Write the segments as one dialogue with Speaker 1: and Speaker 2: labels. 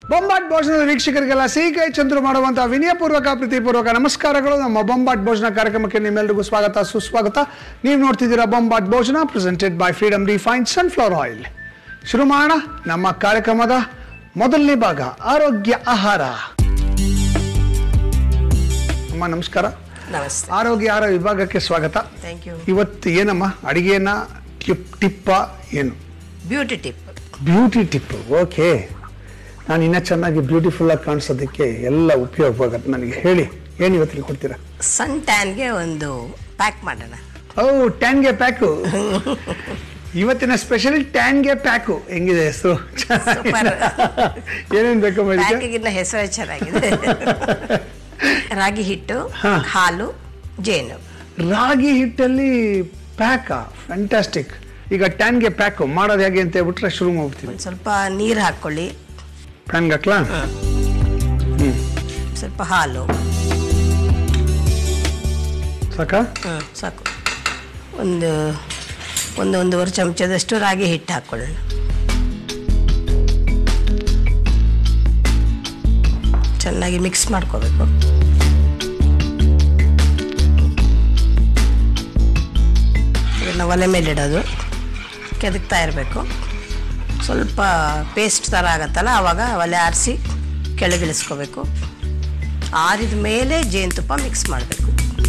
Speaker 1: ಬೊಂಬಾಟ್ ಭೋಜನದ ವೀಕ್ಷಕರಿಗೆಲ್ಲ ಸಿಹಿಕೈ ಚಂದ್ರು ಮಾಡುವಂತಹ ವಿನಯಪೂರ್ವಕ ಪ್ರೀತಿಪೂರ್ವಕ ನಮಸ್ಕಾರಗಳು ನಮ್ಮ ಬೊಂಬಾಟ್ ಭೋಜನ ಕಾರ್ಯಕ್ರಮಕ್ಕೆ ನಿಮ್ಮೆಲ್ಲರಿಗೂ ಸ್ವಾಗತ ಸುಸ್ವಾಗತ ನೀವು ನೋಡ್ತಿದ್ದೀರಾ Bombat Bhojana presented by Freedom refined sunflower oil ಶುರು ಮಾಡೋಣ ನಮ್ಮ ಕಾರ್ಯಕ್ರಮದ ಮೊದಲನೇ ಭಾಗ ಆರೋಗ್ಯ ಆಹಾರ ಅಮ್ಮ ನಮಸ್ಕಾರ
Speaker 2: ನಮಸ್ತೆ
Speaker 1: ಆರೋಗ್ಯ ಆಹಾರ ವಿಭಾಗಕ್ಕೆ ಸ್ವಾಗತ
Speaker 2: ಥ್ಯಾಂಕ್ ಯು
Speaker 1: ಇವತ್ತು ಏನಮ್ಮ ಅಡಿಗೆನ ಟಿಪ್ ಟಿಪ್ಪ ಏನು
Speaker 2: beauty tip
Speaker 1: beauty tip okay ನಾನು ಇನ್ನೂ ಚೆನ್ನಾಗಿ ಬ್ಯೂಟಿಫುಲ್ ಆಗಿ ಕಾಣಿಸೋದಕ್ಕೆ ಎಲ್ಲ ಉಪಯೋಗವಾಗತ್ತೆ ನನಗೆ ಹೇಳಿ ಏನು ಇವತ್ತಿಗೆ ಕೊಡ್ತೀರಾ
Speaker 2: ಸನ್ ಟ್ಯಾನ್ಗೆ ಒಂದು ಪ್ಯಾಕ್ ಮಾಡೋಣ
Speaker 1: ಓ ಟ್ಯಾನ್ಗೆ ಪ್ಯಾಕು ಇವತ್ತಿನ ಸ್ಪೆಷಲ್ ಟ್ಯಾನ್ಗೆ ಪ್ಯಾಕು ಹೆಂಗಿದೆ ಹೆಸರು
Speaker 2: Super.
Speaker 1: ಏನೇನು ಬೇಕಮ್ಮ ಇದಕ್ಕೆ
Speaker 2: ಪ್ಯಾಕಿಗಿನ್ನ ಹೆಸರು ಚೆನ್ನಾಗಿದೆ ರಾಗಿ ಹಿಟ್ಟು
Speaker 1: ಹಾ.
Speaker 2: ಹಾಲು ಜೇನು
Speaker 1: ರಾಗಿ ಹಿಟ್ಟಲ್ಲಿ ಪ್ಯಾಕಾ ಫ್ಯಾಂಟಾಸ್ಟಿಕ್ ಈಗ ಟ್ಯಾನ್ಗೆ ಪ್ಯಾಕು ಮಾಡೋದು ಹೇಗೆ ಅಂತ ಹೇಳ್ಬಿಟ್ರೆ ಶುರು ಮಾಡ್ಬಿಡ್ತೀವಿ
Speaker 2: ಒಂದು ಸ್ವಲ್ಪ ನೀರು ಹಾಕ್ಕೊಳ್ಳಿ
Speaker 1: ಪ್ಯಾನ್ಗೆ ಹಾಕ್ಲಾ
Speaker 2: ಸ್ವಲ್ಪ ಹಾಲು
Speaker 1: ಸಾಕಾ
Speaker 2: ಹ್ಮ್, ಸಾಕು ಒಂದು ಒಂದು ಒಂದೂವರೆ ಚಮಚದಷ್ಟು ರಾಗಿ ಹಿಟ್ಟು ಹಾಕ್ಕೊಳ್ಳೋಣ ಚೆನ್ನಾಗಿ ಮಿಕ್ಸ್ ಮಾಡ್ಕೋಬೇಕು ಇದನ್ನು ಒಲೆ ಮೇಲೆ ಇಡೋದು ಕೆದಕ್ತಾ ಇರಬೇಕು ಸ್ವಲ್ಪ ಪೇಸ್ಟ್ ಥರ ಆಗತ್ತಲ್ಲ ಆವಾಗ ಒಲೆ ಆರಿಸಿ ಕೆಳಗಿಳಿಸ್ಕೋಬೇಕು ಆರಿದ ಮೇಲೆ ಜೇನುತುಪ್ಪ ಮಿಕ್ಸ್ ಮಾಡಬೇಕು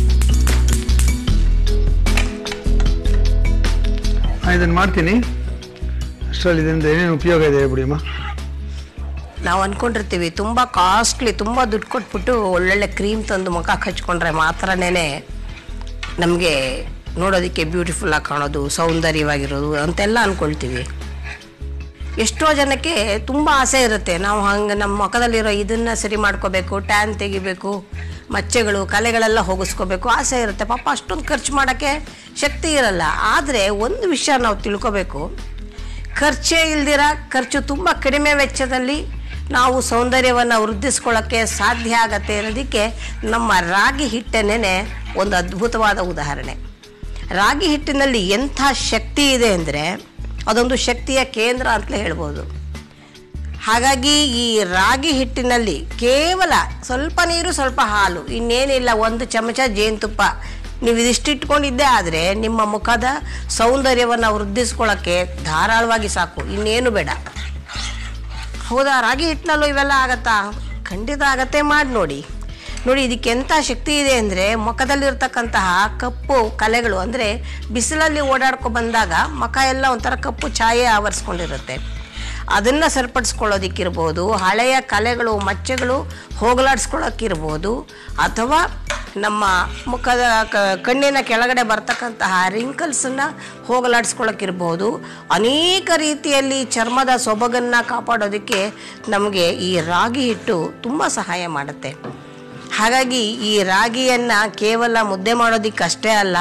Speaker 1: ನಾನು ಇದನ್ನು ಮಾಡ್ತೀನಿ ಅಷ್ಟರಲ್ಲಿ ಇದರಿಂದ ಏನೇನು ಉಪಯೋಗ ಇದೆ ಹೇಳ್ಬಿಡಿ ಅಮ್ಮ
Speaker 2: ನಾವು ಅನ್ಕೊಂಡಿರ್ತೀವಿ ತುಂಬ ಕಾಸ್ಟ್ಲಿ ತುಂಬ ದುಡ್ಡು ಕೊಟ್ಬಿಟ್ಟು ಒಳ್ಳೊಳ್ಳೆ ಕ್ರೀಮ್ ತಂದು ಮುಖ ಹಚ್ಕೊಂಡ್ರೆ ಮಾತ್ರನೇ ನಮಗೆ ನೋಡೋದಕ್ಕೆ ಬ್ಯೂಟಿಫುಲ್ ಆಗಿ ಕಾಣೋದು ಸೌಂದರ್ಯವಾಗಿರೋದು ಅಂತೆಲ್ಲ ಅಂದ್ಕೊಳ್ತೀವಿ ಎಷ್ಟೋ ಜನಕ್ಕೆ ತುಂಬ ಆಸೆ ಇರುತ್ತೆ ನಾವು ಹಂಗೆ ನಮ್ಮ ಮುಖದಲ್ಲಿರೋ ಇದನ್ನು ಸರಿ ಮಾಡ್ಕೋಬೇಕು ಟ್ಯಾನ್ ತೆಗಿಬೇಕು ಮಚ್ಚೆಗಳು ಕಲೆಗಳೆಲ್ಲ ಹೋಗಿಸ್ಕೋಬೇಕು ಆಸೆ ಇರುತ್ತೆ ಪಾಪ ಅಷ್ಟೊಂದು ಖರ್ಚು ಮಾಡೋಕ್ಕೆ ಶಕ್ತಿ ಇರಲ್ಲ ಆದರೆ ಒಂದು ವಿಷಯ ನಾವು ತಿಳ್ಕೋಬೇಕು ಖರ್ಚೇ ಇಲ್ದಿರ ಖರ್ಚು ತುಂಬ ಕಡಿಮೆ ವೆಚ್ಚದಲ್ಲಿ ನಾವು ಸೌಂದರ್ಯವನ್ನು ವೃದ್ಧಿಸ್ಕೊಳ್ಳೋಕ್ಕೆ ಸಾಧ್ಯ ಆಗತ್ತೆ ಅನ್ನೋದಕ್ಕೆ ನಮ್ಮ ರಾಗಿ ಹಿಟ್ಟನ್ನೇ ಒಂದು ಅದ್ಭುತವಾದ ಉದಾಹರಣೆ ರಾಗಿ ಹಿಟ್ಟಿನಲ್ಲಿ ಎಂಥ ಶಕ್ತಿ ಇದೆ ಅಂದರೆ ಅದೊಂದು ಶಕ್ತಿಯ ಕೇಂದ್ರ ಅಂತಲೇ ಹೇಳ್ಬೋದು ಹಾಗಾಗಿ ಈ ರಾಗಿ ಹಿಟ್ಟಿನಲ್ಲಿ ಕೇವಲ ಸ್ವಲ್ಪ ನೀರು ಸ್ವಲ್ಪ ಹಾಲು ಇನ್ನೇನಿಲ್ಲ ಒಂದು ಚಮಚ ಜೇನುತುಪ್ಪ ನೀವು ಇದಿಷ್ಟು ಇಟ್ಕೊಂಡಿದ್ದೇ ಆದರೆ ನಿಮ್ಮ ಮುಖದ ಸೌಂದರ್ಯವನ್ನು ವೃದ್ಧಿಸ್ಕೊಳ್ಳೋಕ್ಕೆ ಧಾರಾಳವಾಗಿ ಸಾಕು ಇನ್ನೇನು ಬೇಡ ಹೌದಾ ರಾಗಿ ಹಿಟ್ಟಿನಲ್ಲೂ ಇವೆಲ್ಲ ಆಗತ್ತಾ ಖಂಡಿತ ಆಗತ್ತೆ ಮಾಡಿ ನೋಡಿ ನೋಡಿ ಇದಕ್ಕೆ ಎಂಥ ಶಕ್ತಿ ಇದೆ ಅಂದರೆ ಮುಖದಲ್ಲಿರ್ತಕ್ಕಂತಹ ಕಪ್ಪು ಕಲೆಗಳು ಅಂದರೆ ಬಿಸಿಲಲ್ಲಿ ಓಡಾಡ್ಕೊ ಬಂದಾಗ ಮುಖ ಎಲ್ಲ ಒಂಥರ ಕಪ್ಪು ಛಾಯೆ ಆವರಿಸ್ಕೊಂಡಿರುತ್ತೆ ಅದನ್ನು ಸರಿಪಡಿಸ್ಕೊಳ್ಳೋದಕ್ಕಿರ್ಬೋದು ಹಳೆಯ ಕಲೆಗಳು ಮಚ್ಚೆಗಳು ಹೋಗಲಾಡಿಸ್ಕೊಳ್ಳೋಕ್ಕಿರ್ಬೋದು ಅಥವಾ ನಮ್ಮ ಮುಖದ ಕ- ಕಣ್ಣಿನ ಕೆಳಗಡೆ ಬರ್ತಕ್ಕಂತಹ ರಿಂಕಲ್ಸನ್ನು ಹೋಗಲಾಡಿಸ್ಕೊಳ್ಳೋಕ್ಕಿರ್ಬೋದು ಅನೇಕ ರೀತಿಯಲ್ಲಿ ಚರ್ಮದ ಸೊಬಗನ್ನು ಕಾಪಾಡೋದಕ್ಕೆ ನಮಗೆ ಈ ರಾಗಿ ಹಿಟ್ಟು ತುಂಬ ಸಹಾಯ ಮಾಡುತ್ತೆ ಹಾಗಾಗಿ ಈ ರಾಗಿಯನ್ನು ಕೇವಲ ಮುದ್ದೆ ಮಾಡೋದಕ್ಕಷ್ಟೇ ಅಲ್ಲ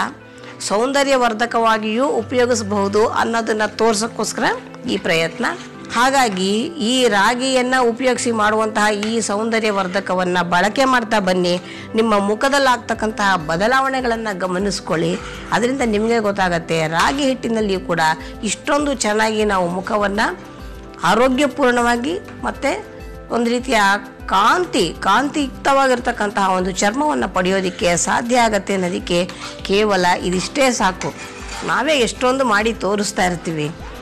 Speaker 2: ಸೌಂದರ್ಯವರ್ಧಕವಾಗಿಯೂ ಉಪಯೋಗಿಸಬಹುದು ಅನ್ನೋದನ್ನು ತೋರ್ಸೋಕ್ಕೋಸ್ಕರ ಈ ಪ್ರಯತ್ನ ಹಾಗಾಗಿ ಈ ರಾಗಿಯನ್ನು ಉಪಯೋಗಿಸಿ ಮಾಡುವಂತಹ ಈ ಸೌಂದರ್ಯವರ್ಧಕವನ್ನು ಬಳಕೆ ಮಾಡ್ತಾ ಬನ್ನಿ ನಿಮ್ಮ ಮುಖದಲ್ಲಾಗ್ತಕ್ಕಂತಹ ಬದಲಾವಣೆಗಳನ್ನು ಗಮನಿಸ್ಕೊಳ್ಳಿ ಅದರಿಂದ ನಿಮಗೆ ಗೊತ್ತಾಗತ್ತೆ ರಾಗಿ ಹಿಟ್ಟಿನಲ್ಲಿಯೂ ಕೂಡ ಇಷ್ಟೊಂದು ಚೆನ್ನಾಗಿ ನಾವು ಮುಖವನ್ನು ಆರೋಗ್ಯಪೂರ್ಣವಾಗಿ ಮತ್ತು ಒಂದು ರೀತಿಯ ಕಾಂತಿ ಕಾಂತಿಯುಕ್ತವಾಗಿರ್ತಕ್ಕಂತಹ ಒಂದು ಚರ್ಮವನ್ನು ಪಡೆಯೋದಕ್ಕೆ ಸಾಧ್ಯ ಆಗತ್ತೆ ಅನ್ನೋದಕ್ಕೆ ಕೇವಲ ಇದಿಷ್ಟೇ ಸಾಕು ನಾವೇ ಎಷ್ಟೊಂದು ಮಾಡಿ ತೋರಿಸ್ತಾ ಇರ್ತೀವಿ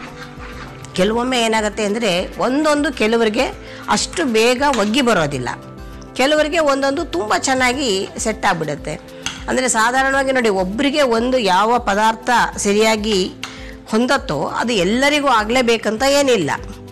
Speaker 2: ಕೆಲವೊಮ್ಮೆ ಏನಾಗುತ್ತೆ ಅಂದರೆ ಒಂದೊಂದು ಕೆಲವರಿಗೆ ಅಷ್ಟು ಬೇಗ ಒಗ್ಗಿ ಬರೋದಿಲ್ಲ ಕೆಲವರಿಗೆ ಒಂದೊಂದು ತುಂಬ ಚೆನ್ನಾಗಿ ಸೆಟ್ ಆಗಿಬಿಡುತ್ತೆ ಅಂದರೆ ಸಾಧಾರಣವಾಗಿ ನೋಡಿ ಒಬ್ಬರಿಗೆ ಒಂದು ಯಾವ ಪದಾರ್ಥ ಸರಿಯಾಗಿ ಹೊಂದತ್ತೋ ಅದು ಎಲ್ಲರಿಗೂ ಆಗಲೇಬೇಕಂತ ಏನಿಲ್ಲ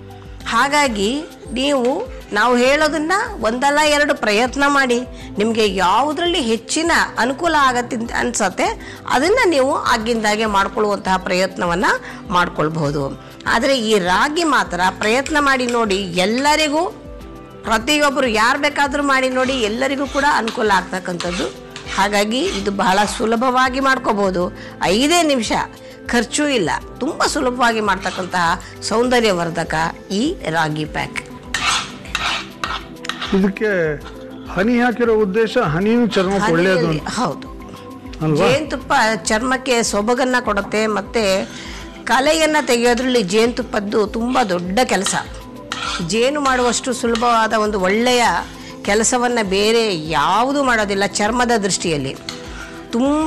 Speaker 2: ಹಾಗಾಗಿ ನೀವು ನಾವು ಹೇಳೋದನ್ನ ಒಂದಲ್ಲ ಎರಡು ಪ್ರಯತ್ನ ಮಾಡಿ ನಿಮಗೆ ಯಾವುದರಲ್ಲಿ ಹೆಚ್ಚಿನ ಅನುಕೂಲ ಆಗತ್ತೆ ಅಂತ ಅನ್ಸತ್ತೆ ಅದನ್ನು ನೀವು ಆಗಿಂದಾಗೆ ಮಾಡ್ಕೊಳ್ಳುವಂತಹ ಪ್ರಯತ್ನವನ್ನು ಮಾಡ್ಕೊಳ್ಬಹುದು ಆದರೆ ಈ ರಾಗಿ ಮಾತ್ರ ಪ್ರಯತ್ನ ಮಾಡಿ ನೋಡಿ ಎಲ್ಲರಿಗೂ ಪ್ರತಿಯೊಬ್ಬರು ಯಾರು ಬೇಕಾದರೂ ಮಾಡಿ ನೋಡಿ ಎಲ್ಲರಿಗೂ ಕೂಡ ಅನುಕೂಲ ಆಗ್ತಕ್ಕಂಥದ್ದು ಹಾಗಾಗಿ ಇದು ಬಹಳ ಸುಲಭವಾಗಿ ಮಾಡ್ಕೋಬೋದು ಐದೇ ನಿಮಿಷ ಖರ್ಚು ಇಲ್ಲ ತುಂಬ ಸುಲಭವಾಗಿ ಮಾಡ್ತಕ್ಕಂತಹ ಸೌಂದರ್ಯವರ್ಧಕ ಈ ರಾಗಿ ಪ್ಯಾಕ್
Speaker 1: ಇದಕ್ಕೆ ಹನಿ ಹಾಕಿರೋ ಉದ್ದೇಶ ಹನಿನೂ ಚರ್ಮಕ್ಕೆ ಒಳ್ಳೆಯದು
Speaker 2: ಹನಿಯಲ್ಲಿ- ಹೌದು
Speaker 1: ಅಲ್ವಾ
Speaker 2: ಜೇನುತುಪ್ಪ ಚರ್ಮಕ್ಕೆ ಸೊಬಗನ್ನ ಕೊಡುತ್ತೆ ಮತ್ತೆ ಕಲೆಯನ್ನ ತೆಗೆಯೋದ್ರಲ್ಲಿ ಜೇನುತುಪ್ಪದ್ದು ತುಂಬಾ ದೊಡ್ಡ ಕೆಲಸ ಜೇನು ಮಾಡುವಷ್ಟು ಸುಲಭವಾದ ಒಂದು ಒಳ್ಳೆಯ ಕೆಲಸವನ್ನು ಬೇರೆ ಯಾವುದೂ ಮಾಡೋದಿಲ್ಲ ಚರ್ಮದ ದೃಷ್ಟಿಯಲ್ಲಿ ತುಂಬ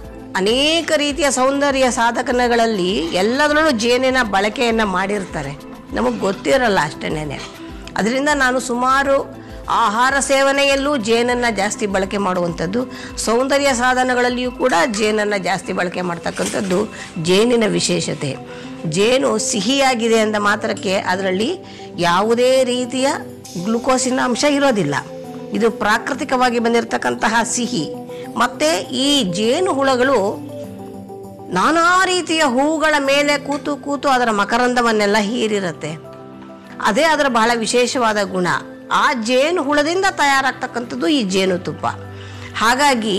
Speaker 2: ಅನೇಕ ರೀತಿಯ ಸೌಂದರ್ಯ ಸಾಧಕನಗಳಲ್ಲಿ ಎಲ್ಲದರಲ್ಲೂ ಜೇನಿನ ಬಳಕೆಯನ್ನು ಮಾಡಿರ್ತಾರೆ ನಮಗೆ ಗೊತ್ತಿರಲ್ಲ ಅಷ್ಟೇನೆ ಅದರಿಂದ ನಾನು ಸುಮಾರು ಆಹಾರ ಸೇವನೆಯಲ್ಲೂ ಜೇನನ್ನು ಜಾಸ್ತಿ ಬಳಕೆ ಮಾಡುವಂಥದ್ದು ಸೌಂದರ್ಯ ಸಾಧನಗಳಲ್ಲಿಯೂ ಕೂಡ ಜೇನನ್ನು ಜಾಸ್ತಿ ಬಳಕೆ ಮಾಡ್ತಕ್ಕಂಥದ್ದು ಜೇನಿನ ವಿಶೇಷತೆ ಜೇನು ಸಿಹಿಯಾಗಿದೆ ಅಂದ ಮಾತ್ರಕ್ಕೆ ಅದರಲ್ಲಿ ಯಾವುದೇ ರೀತಿಯ ಗ್ಲುಕೋಸಿನ ಅಂಶ ಇರೋದಿಲ್ಲ ಇದು ಪ್ರಾಕೃತಿಕವಾಗಿ ಬಂದಿರತಕ್ಕಂತಹ ಸಿಹಿ ಮತ್ತು ಈ ಜೇನು ಹುಳಗಳು ನಾನಾ ರೀತಿಯ ಹೂಗಳ ಮೇಲೆ ಕೂತು ಕೂತು ಅದರ ಮಕರಂದವನ್ನೆಲ್ಲ ಹೀರಿರುತ್ತೆ ಅದೇ ಅದರ ಬಹಳ ವಿಶೇಷವಾದ ಗುಣ ಆ ಜೇನು ಹುಳದಿಂದ ತಯಾರಾಗ್ತಕ್ಕಂಥದ್ದು ಈ ಜೇನುತುಪ್ಪ ಹಾಗಾಗಿ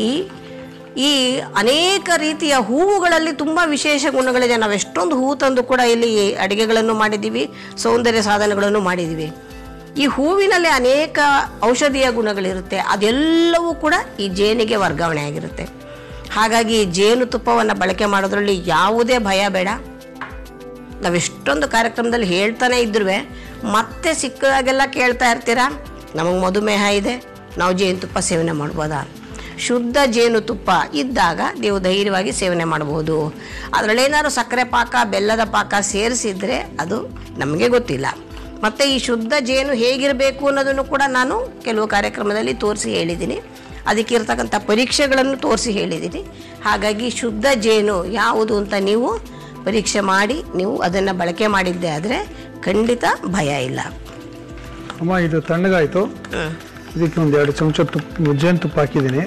Speaker 2: ಈ ಅನೇಕ ರೀತಿಯ ಹೂವುಗಳಲ್ಲಿ ತುಂಬ ವಿಶೇಷ ಗುಣಗಳಿದೆ ನಾವು ಎಷ್ಟೊಂದು ಹೂವು ತಂದು ಕೂಡ ಇಲ್ಲಿ ಅಡುಗೆಗಳನ್ನು ಮಾಡಿದ್ದೀವಿ ಸೌಂದರ್ಯ ಸಾಧನಗಳನ್ನು ಮಾಡಿದ್ದೀವಿ ಈ ಹೂವಿನಲ್ಲಿ ಅನೇಕ ಔಷಧೀಯ ಗುಣಗಳಿರುತ್ತೆ ಅದೆಲ್ಲವೂ ಕೂಡ ಈ ಜೇನಿಗೆ ವರ್ಗಾವಣೆ ಆಗಿರುತ್ತೆ ಹಾಗಾಗಿ ಜೇನುತುಪ್ಪವನ್ನು ಬಳಕೆ ಮಾಡೋದ್ರಲ್ಲಿ ಯಾವುದೇ ಭಯ ಬೇಡ ನಾವು ಎಷ್ಟೊಂದು ಕಾರ್ಯಕ್ರಮದಲ್ಲಿ ಹೇಳ್ತಾನೆ ಇದ್ರೂ ಮತ್ತೆ ಸಿಕ್ಕಾಗೆಲ್ಲ ಕೇಳ್ತಾ ಇರ್ತೀರಾ ನಮಗೆ ಮಧುಮೇಹ ಇದೆ ನಾವು ಜೇನುತುಪ್ಪ ಸೇವನೆ ಮಾಡ್ಬೋದಾ ಶುದ್ಧ ಜೇನುತುಪ್ಪ ಇದ್ದಾಗ ನೀವು ಧೈರ್ಯವಾಗಿ ಸೇವನೆ ಮಾಡ್ಬೋದು ಅದರಲ್ಲೇನಾದ್ರು ಸಕ್ಕರೆ ಪಾಕ ಬೆಲ್ಲದ ಪಾಕ ಸೇರಿಸಿದ್ರೆ ಅದು ನಮಗೆ ಗೊತ್ತಿಲ್ಲ ಮತ್ತು ಈ ಶುದ್ಧ ಜೇನು ಹೇಗಿರಬೇಕು ಅನ್ನೋದನ್ನು ಕೂಡ ನಾನು ಕೆಲವು ಕಾರ್ಯಕ್ರಮದಲ್ಲಿ ತೋರಿಸಿ ಹೇಳಿದ್ದೀನಿ ಅದಕ್ಕೆ ಇರ್ತಕ್ಕಂಥ ಪರೀಕ್ಷೆಗಳನ್ನು ತೋರಿಸಿ ಹೇಳಿದ್ದೀನಿ ಹಾಗಾಗಿ ಶುದ್ಧ ಜೇನು ಯಾವುದು ಅಂತ ನೀವು ಪರೀಕ್ಷೆ ಮಾಡಿ ನೀವು ಅದನ್ನು ಬಳಕೆ ಮಾಡಿದ್ದೆ ಆದರೆ ಖಂಡಿತ ಭಯ ಇಲ್ಲ
Speaker 1: ಅಮ್ಮ ಇದು ತಣ್ಣಗಾಯಿತು ಇದಕ್ಕೆ ಒಂದು ಎರಡು ಚಮಚ ತುಪ್ಪ ಜೇನುತುಪ್ಪ ಹಾಕಿದ್ದೀನಿ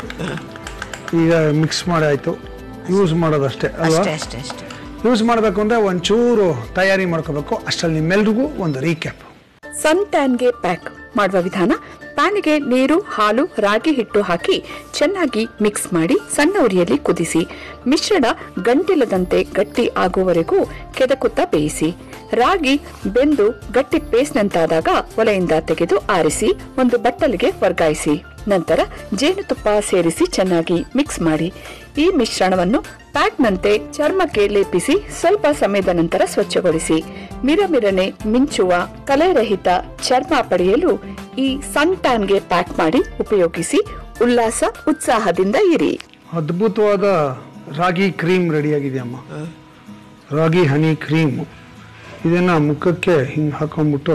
Speaker 1: ಈಗ ಮಿಕ್ಸ್ ಮಾಡಿ ಆಯಿತು ಯೂಸ್ ಮಾಡೋದಷ್ಟೇ ಅಲ್ವಾ
Speaker 2: ಅಷ್ಟೇ ಅಷ್ಟೇ ಅಷ್ಟೇ
Speaker 1: ಯೂಸ್ ಮಾಡಬೇಕು ಅಂದರೆ ಒಂಚೂರು ತಯಾರಿ ಮಾಡ್ಕೋಬೇಕು ಅಷ್ಟರಲ್ಲಿ ನಿಮ್ಮೆಲ್ರಿಗೂ ಒಂದು ರೀಕ್ಯಾಪ್
Speaker 3: ಸನ್ ಟ್ಯಾನ್ಗೆ ಪ್ಯಾಕ್ ಮಾಡುವ ವಿಧಾನ ಪ್ಯಾನ್ಗೆ ನೀರು ಹಾಲು ರಾಗಿ ಹಿಟ್ಟು ಹಾಕಿ ಚೆನ್ನಾಗಿ ಮಿಕ್ಸ್ ಮಾಡಿ ಸಣ್ಣ ಉರಿಯಲ್ಲಿ ಕುದಿಸಿ ಮಿಶ್ರಣ ಗಂಟಿಲ್ಲದಂತೆ ಗಟ್ಟಿ ಆಗುವವರೆಗೂ ಕೆದಕುತ್ತಾ ಬೇಯಿಸಿ ರಾಗಿ ಬೆಂದು ಗಟ್ಟಿ ಪೇಸ್ಟ್ನಂತಾದಾಗ ಒಲೆಯಿಂದ ತೆಗೆದು ಆರಿಸಿ ಒಂದು ಬಟ್ಟಲಿಗೆ ವರ್ಗಾಯಿಸಿ ನಂತರ ಜೇನುತುಪ್ಪ ಸೇರಿಸಿ ಚೆನ್ನಾಗಿ ಮಿಕ್ಸ್ ಮಾಡಿ ಈ ಮಿಶ್ರಣವನ್ನು ಪ್ಯಾಕ್ನಂತೆ ಚರ್ಮಕ್ಕೆ ಲೇಪಿಸಿ ಸ್ವಲ್ಪ ಸಮಯದ ನಂತರ ಸ್ವಚ್ಛಗೊಳಿಸಿ ಮಿರಮಿರನೆ ಮಿಂಚುವ ಕಲೆರಹಿತ ಚರ್ಮ ಪಡೆಯಲು ಈ ಸನ್ ಟ್ಯಾನ್ಗೆ ಪ್ಯಾಕ್ ಮಾಡಿ ಉಪಯೋಗಿಸಿ ಉಲ್ಲಾಸ ಉತ್ಸಾಹದಿಂದ ಇರಿ
Speaker 1: ಅದ್ಭುತವಾದ ರಾಗಿ ಕ್ರೀಮ್ ರೆಡಿಯಾಗಿದೆಯಮ್ಮ ರಾಗಿ ಹನಿ ಕ್ರೀಮ್ ಇದನ್ನು ಮುಖಕ್ಕೆ ಹಿಂಗೆ ಹಾಕೊಂಡ್ಬಿಟ್ಟು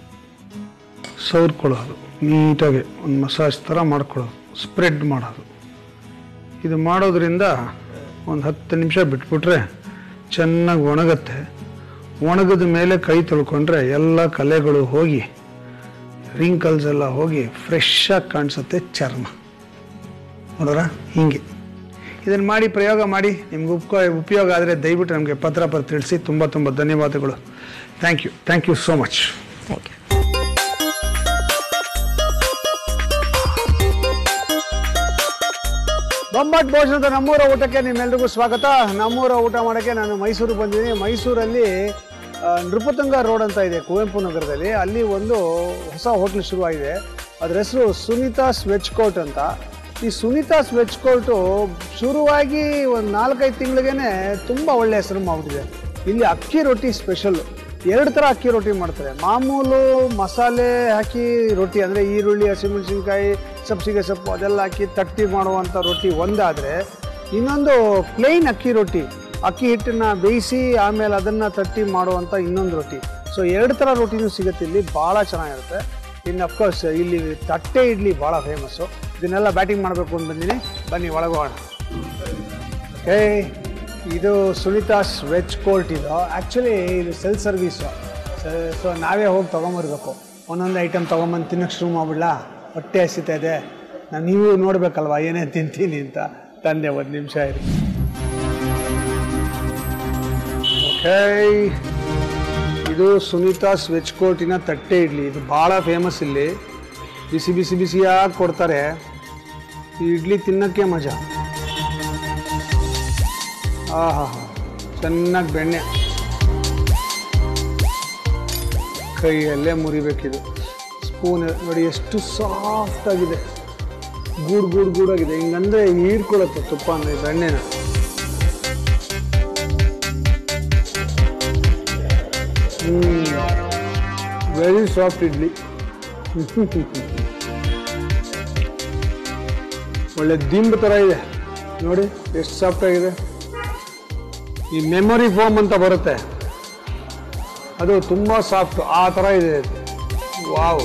Speaker 1: ಸವರ್ಕೊಳ್ಳೋದು ನೀಟಾಗಿ ಒಂದು ಮಸಾಜ್ ಥರ ಮಾಡ್ಕೊಳ್ಳೋದು ಸ್ಪ್ರೆಡ್ ಮಾಡೋದು ಇದು ಮಾಡೋದ್ರಿಂದ ಒಂದು ಹತ್ತು ನಿಮಿಷ ಬಿಟ್ಬಿಟ್ರೆ ಚೆನ್ನಾಗಿ ಒಣಗತ್ತೆ ಒಣಗಿದ ಮೇಲೆ ಕೈ ತೊಳ್ಕೊಂಡ್ರೆ ಎಲ್ಲ ಕಲೆಗಳು ಹೋಗಿ ರಿಂಕಲ್ಸ್ ಎಲ್ಲ ಹೋಗಿ ಫ್ರೆಶ್ ಆಗಿ ಕಾಣಿಸುತ್ತೆ ಚರ್ಮ ನೋಡೋರ ಹಿಂಗೆ ಇದನ್ನು ಮಾಡಿ ಪ್ರಯೋಗ ಮಾಡಿ ನಿಮ್ಗೆ ಉಪ್ಕೊ ಉಪಯೋಗ ಆದರೆ ದಯವಿಟ್ಟು ನಮಗೆ ಪತ್ರ ಪತ್ರ ತಿಳಿಸಿ ತುಂಬ ತುಂಬ ಧನ್ಯವಾದಗಳು thank you thank you so much
Speaker 2: thank you
Speaker 1: Bombat ಭೋಜನದ ನಮ್ಮೂರ ಊಟಕ್ಕೆ ನಿಮ್ಮೆಲ್ರಿಗೂ ಸ್ವಾಗತ ನಮ್ಮೂರ ಊಟ ಮಾಡೋಕ್ಕೆ ನಾನು ಮೈಸೂರು ಬಂದಿದ್ದೀನಿ ಮೈಸೂರಲ್ಲಿ ಆ, ನೃಪತುಂಗ ರೋಡ್ ಅಂತ ಇದೆ ಕುವೆಂಪು ನಗರದಲ್ಲಿ ಅಲ್ಲಿ ಒಂದು ಹೊಸ ಹೋಟ್ಲ್ ಶುರುವಾಗಿದೆ ಅದ್ರ ಹೆಸರು ಸುನೀತಾಸ್ ವೆಜ್ ಕೋರ್ಟ್ ಅಂತ ಈ ಸುನೀತಾಸ್ ವೆಜ್ ಕೋರ್ಟು ಶುರುವಾಗಿ ಒಂದು ನಾಲ್ಕೈದು ತಿಂಗಳಿಗೇನೆ ತುಂಬ ಒಳ್ಳೆ ಹೆಸರು ಮಾಡ್ಬಿಟ್ಟಿದೆ ಇಲ್ಲಿ ಅಕ್ಕಿ ರೊಟ್ಟಿ ಸ್ಪೆಷಲ್ಲು ಎರಡು ಥರ ಅಕ್ಕಿ ರೊಟ್ಟಿ ಮಾಡ್ತಾರೆ ಮಾಮೂಲು ಮಸಾಲೆ ಹಾಕಿ ರೊಟ್ಟಿ ಅಂದರೆ ಈರುಳ್ಳಿ ಹಸಿಮೆಣಸಿನ್ಕಾಯಿ ಸಬ್ಸಿಗೆ ಸೊಪ್ಪು ಅದೆಲ್ಲ ಹಾಕಿ ತಟ್ಟಿ ಮಾಡುವಂಥ ರೊಟ್ಟಿ ಒಂದಾದರೆ ಇನ್ನೊಂದು ಪ್ಲೇನ್ ಅಕ್ಕಿ ರೊಟ್ಟಿ ಅಕ್ಕಿ ಹಿಟ್ಟನ್ನು ಬೇಯಿಸಿ ಆಮೇಲೆ ಅದನ್ನು ತಟ್ಟಿ ಮಾಡುವಂಥ ಇನ್ನೊಂದು ರೊಟ್ಟಿ ಸೊ ಎರಡು ಥರ ರೊಟ್ಟಿನೂ ಸಿಗುತ್ತೆ ಇಲ್ಲಿ ಭಾಳ ಚೆನ್ನಾಗಿರುತ್ತೆ ಇನ್ನು ಅಫ್ಕೋರ್ಸ್ ಇಲ್ಲಿ ತಟ್ಟೆ ಇಡ್ಲಿ ಭಾಳ ಫೇಮಸ್ಸು ಇದನ್ನೆಲ್ಲ ಬ್ಯಾಟಿಂಗ್ ಮಾಡಬೇಕು ಅಂತ ಬಂದಿನಿ ಬನ್ನಿ ಒಳಗೋಣ ಏ ಇದು ಸುನಿತಾಸ್ ವೆಜ್ ಕೋರ್ಟ್ ಇದು ಆ್ಯಕ್ಚುಲಿ ಇದು ಸೆಲ್ ಸರ್ವೀಸು ಸೊ ನಾವೇ ಹೋಗಿ ತೊಗೊಂಬರ್ಬೇಕು ಒಂದೊಂದು ಐಟಮ್ ತೊಗೊಂಬಂದು ತಿನ್ನಕ್ಕೆ ಶುರು ಮಾಡ್ಬಿಡ್ಲಾ ಹೊಟ್ಟೆ ಹಸಿತಾ ಇದೆ ನಾನು ನೀವು ನೋಡಬೇಕಲ್ವಾ ಏನೇ ತಿಂತೀನಿ ಅಂತ ತಂದೆ ಒಂದು ನಿಮಿಷ ಇರಿ ಓಕೆ ಇದು ಸುನೀತಾಸ್ ವೆಜ್ ಕೋರ್ಟಿನ ತಟ್ಟೆ ಇಡ್ಲಿ ಇದು ಭಾಳ ಫೇಮಸ್ ಇಲ್ಲಿ ಬಿಸಿ ಬಿಸಿ ಬಿಸಿಯಾಗಿ ಕೊಡ್ತಾರೆ ಈ ಇಡ್ಲಿ ತಿನ್ನೋಕ್ಕೆ ಮಜಾ ಆಹಾ ಚೆನ್ನಾಗಿ ಬೆಣ್ಣೆ ಕೈಯಲ್ಲೇ ಮುರಿಬೇಕಿದು ಸ್ಪೂನ್ ನೋಡಿ ಎಷ್ಟು ಸಾಫ್ಟ್ ಆಗಿದೆ ಗೂಡ್ ಗೂಡ್ ಗೂಡಾಗಿದೆ ಹಿಂಗಂದ್ರೆ ಹೀರ್ಕೊಳತ್ತೆ ತುಪ್ಪ ಅಂದರೆ ಬೆಣ್ಣೆನ ಹ್ಮ್ ವೆರಿ ಸಾಫ್ಟ್ ಇಡ್ಲಿ ಒಳ್ಳೆ ದಿಂಬು ಥರ ಇದೆ ನೋಡಿ ಎಷ್ಟು ಸಾಫ್ಟ್ ಆಗಿದೆ ಈ ಮೆಮೊರಿ ಫೋಮ್ ಅಂತ ಬರುತ್ತೆ ಅದು ತುಂಬ ಸಾಫ್ಟ್ ಆ ಥರ ಇದೆ ಇದು. ವಾವ್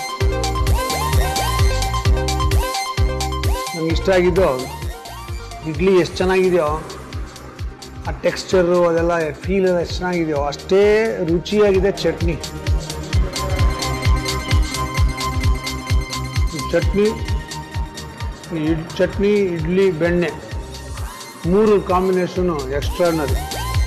Speaker 1: ನಂಗೆ ಇಷ್ಟ ಆಗಿದ್ದು ಇಡ್ಲಿ ಎಷ್ಟು ಚೆನ್ನಾಗಿದೆಯೋ ಆ ಟೆಕ್ಸ್ಚರು ಅದೆಲ್ಲ ಫೀಲ್ ಎಲ್ಲ ಎಷ್ಟು ಚೆನ್ನಾಗಿದೆಯೋ ಅಷ್ಟೇ ರುಚಿಯಾಗಿದೆ ಚಟ್ನಿ ಈ ಚಟ್ನಿ ಈ ಇಡ್ ಚಟ್ನಿ ಇಡ್ಲಿ ಬೆಣ್ಣೆ ಮೂರು ಕಾಂಬಿನೇಷನು ಎಕ್ಸ್ಟ್ರಾನರಿ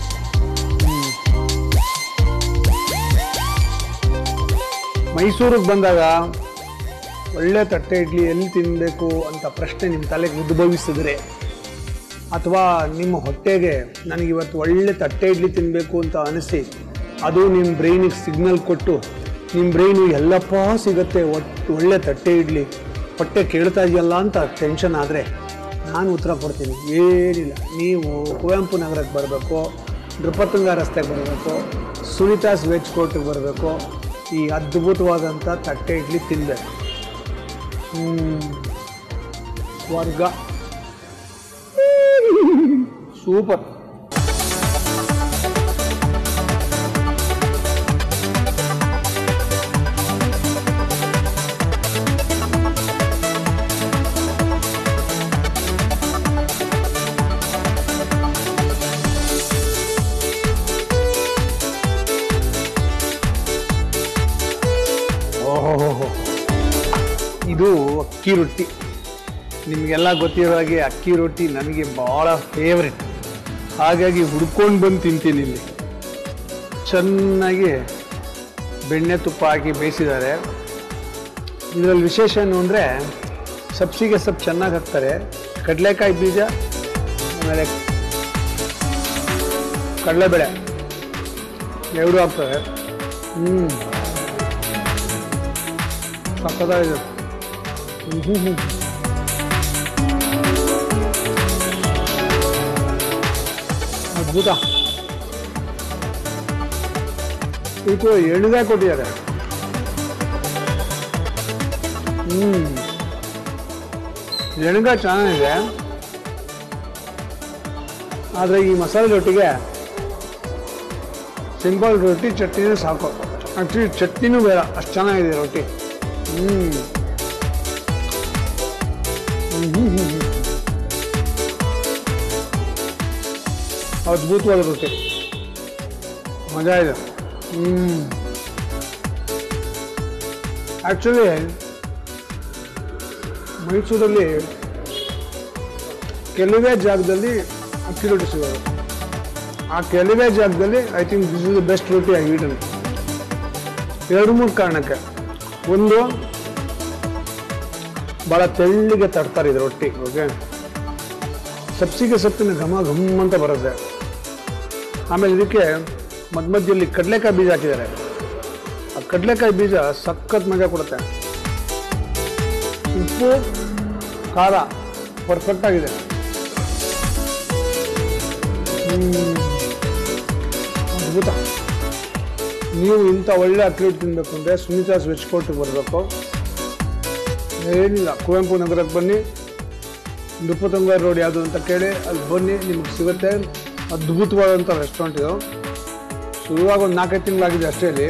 Speaker 1: ಮೈಸೂರಿಗೆ ಬಂದಾಗ ಒಳ್ಳೆ ತಟ್ಟೆ ಇಡ್ಲಿ ಎಲ್ಲಿ ತಿನ್ನಬೇಕು ಅಂತ ಪ್ರಶ್ನೆ ನಿಮ್ಮ ತಲೆಗೆ ಉದ್ಭವಿಸಿದ್ರೆ ಅಥವಾ ನಿಮ್ಮ ಹೊಟ್ಟೆಗೆ ನನಗೆ ಇವತ್ತು ಒಳ್ಳೆ ತಟ್ಟೆ ಇಡ್ಲಿ ತಿನ್ನಬೇಕು ಅಂತ ಅನಿಸಿ ಅದು ನಿಮ್ಮ ಬ್ರೈನಿಗೆ ಸಿಗ್ನಲ್ ಕೊಟ್ಟು ನಿಮ್ಮ ಬ್ರೈನು ಎಲ್ಲಪ್ಪ ಸಿಗತ್ತೆ ಒಟ್ಟು ಒಳ್ಳೆ ತಟ್ಟೆ ಇಡ್ಲಿ ಹೊಟ್ಟೆ ಕೇಳ್ತಾ ಇದೆಯಲ್ಲ ಅಂತ ಟೆನ್ಷನ್ ಆದರೆ ನಾನು ಉತ್ತರ ಕೊಡ್ತೀನಿ ಏನಿಲ್ಲ ನೀವು ಕುವೆಂಪು ನಗರಕ್ಕೆ ಬರಬೇಕು ನೃಪತುಂಗ ರಸ್ತೆಗೆ ಬರಬೇಕು ಸುನಿತಾಸ್ ವೆಜ್ ಕೋರ್ಟಿಗೆ ಬರಬೇಕು ಈ ಅದ್ಭುತವಾದಂಥ ತಟ್ಟೆ ಇಡ್ಲಿ ತಿನ್ನಬೇಕು ವರ್ಗ ಸೂಪರ್ ಓಹೋ ಇದು ಅಕ್ಕಿ ರೊಟ್ಟಿ ನಿಮಗೆಲ್ಲ ಗೊತ್ತಿರೋ ಹಾಗೆ ಅಕ್ಕಿ ರೊಟ್ಟಿ ನನಗೆ ಭಾಳ ಫೇವ್ರೆಟ್ ಹಾಗಾಗಿ ಹುಡ್ಕೊಂಡು ಬಂದು ತಿಂತೀನಿ ಇಲ್ಲಿ ಚೆನ್ನಾಗಿ ಬೆಣ್ಣೆ ತುಪ್ಪ ಹಾಕಿ ಬೇಯಿಸಿದ್ದಾರೆ ಇದರಲ್ಲಿ ವಿಶೇಷ ಏನು ಅಂದರೆ ಸಬ್ಸಿಗೆ ಸೊಪ್ಪು ಚೆನ್ನಾಗಿ ಹಾಕ್ತಾರೆ ಕಡಲೆಕಾಯಿ ಬೀಜ ಆಮೇಲೆ ಕಡಲೆಬೇಳೆ ಎರಡೂ ಹಾಕ್ತಾರೆ ಹ್ಞೂ ಸಕ್ಕತ್ತಾಗಿದೆ ಹ್ಮ್ ಹ್ಮ್ ಹ್ಮ್. ಅದ್ಭುತ ಇದಕ್ಕೂ ಎಣ್ಣೆಗಾಯಿ ಕೊಟ್ಟಿದ್ದಾರೆ ಹ್ಮ್ ಎಣ್ಣೆಗಾಯಿ ಚೆನ್ನಾಗಿದೆ ಆದರೆ ಈ ಮಸಾಲೆ ರೊಟ್ಟಿಗೆ ಸಿಂಪಲ್ ರೊಟ್ಟಿ ಚಟ್ನಿನೇ ಸಾಕು ಆ್ಯಕ್ಚುಲಿ ಚಟ್ನಿನೂ ಬೇಡ ಅಷ್ಟು ಚೆನ್ನಾಗಿದೆ ರೊಟ್ಟಿ ಹ್ಮ್ ಹ್ಮ್ ಹ್ಮ್ ಹ್ಮ್ ಹ್ಮ್. ಅದ್ಭುತವಾದ ರೊಟ್ಟಿ ಮಜಾ ಇದೆ ಹ್ಮ್ ಆ್ಯಕ್ಚುಲಿ ಮೈಸೂರಲ್ಲಿ ಕೆಲವೇ ಜಾಗದಲ್ಲಿ ಅಕ್ಕಿ ರೊಟ್ಟಿ ಸಿಗೋದು ಆ ಕೆಲವೇ ಜಾಗದಲ್ಲಿ I think this is the best roti I eaten ಎರಡು ಮೂರು ಕಾರಣಕ್ಕೆ ಒಂದು ಭಾಳ ತೆಳ್ಳಿಗೆ ತಡ್ತಾರೆ ಇದು ರೊಟ್ಟಿ ಓಕೆ ಸಬ್ಸಿಗೆ ಸೊಪ್ಪಿನ ಘಮ ಘಮ್ ಅಂತ ಬರುತ್ತೆ ಆಮೇಲೆ ಇದಕ್ಕೆ ಮಧ್ಯ ಮಧ್ಯದಲ್ಲಿ ಕಡಲೆಕಾಯಿ ಬೀಜ ಹಾಕಿದ್ದಾರೆ ಆ ಕಡಲೆಕಾಯಿ ಬೀಜ ಸಖತ್ ಮಜಾ ಕೊಡುತ್ತೆ ಉಪ್ಪು ಖಾರ ಪರ್ಫೆಕ್ಟ್ ಆಗಿದೆ ಹ್ಮ್. ಅದ್ಭುತ ನೀವು ಇಂಥ ಒಳ್ಳೆ ಅಕ್ಕಿ ರೊಟ್ಟಿ ತಿನ್ಬೇಕು ಅಂದರೆ ಸುನೀತಾಸ್ ವೆಜ್ ಕೋರ್ಟಿಗೆ ಬರಬೇಕು ಏನಿಲ್ಲ ಕುವೆಂಪು ನಗರಕ್ಕೆ ಬನ್ನಿ ನೃಪತುಂಗ ರೋಡ್ ಯಾವುದು ಅಂತ ಕೇಳಿ ಅಲ್ಲಿ ಬನ್ನಿ ನಿಮ್ಗೆ ಸಿಗುತ್ತೆ ಅದ್ಭುತವಾದಂಥ ರೆಸ್ಟೋರೆಂಟ್ ಇದು ಶುರುವಾಗಿ ಒಂದು ನಾಲ್ಕೈದು ತಿಂಗಳಾಗಿದೆ ಅಷ್ಟೇ ಅಲ್ಲಿ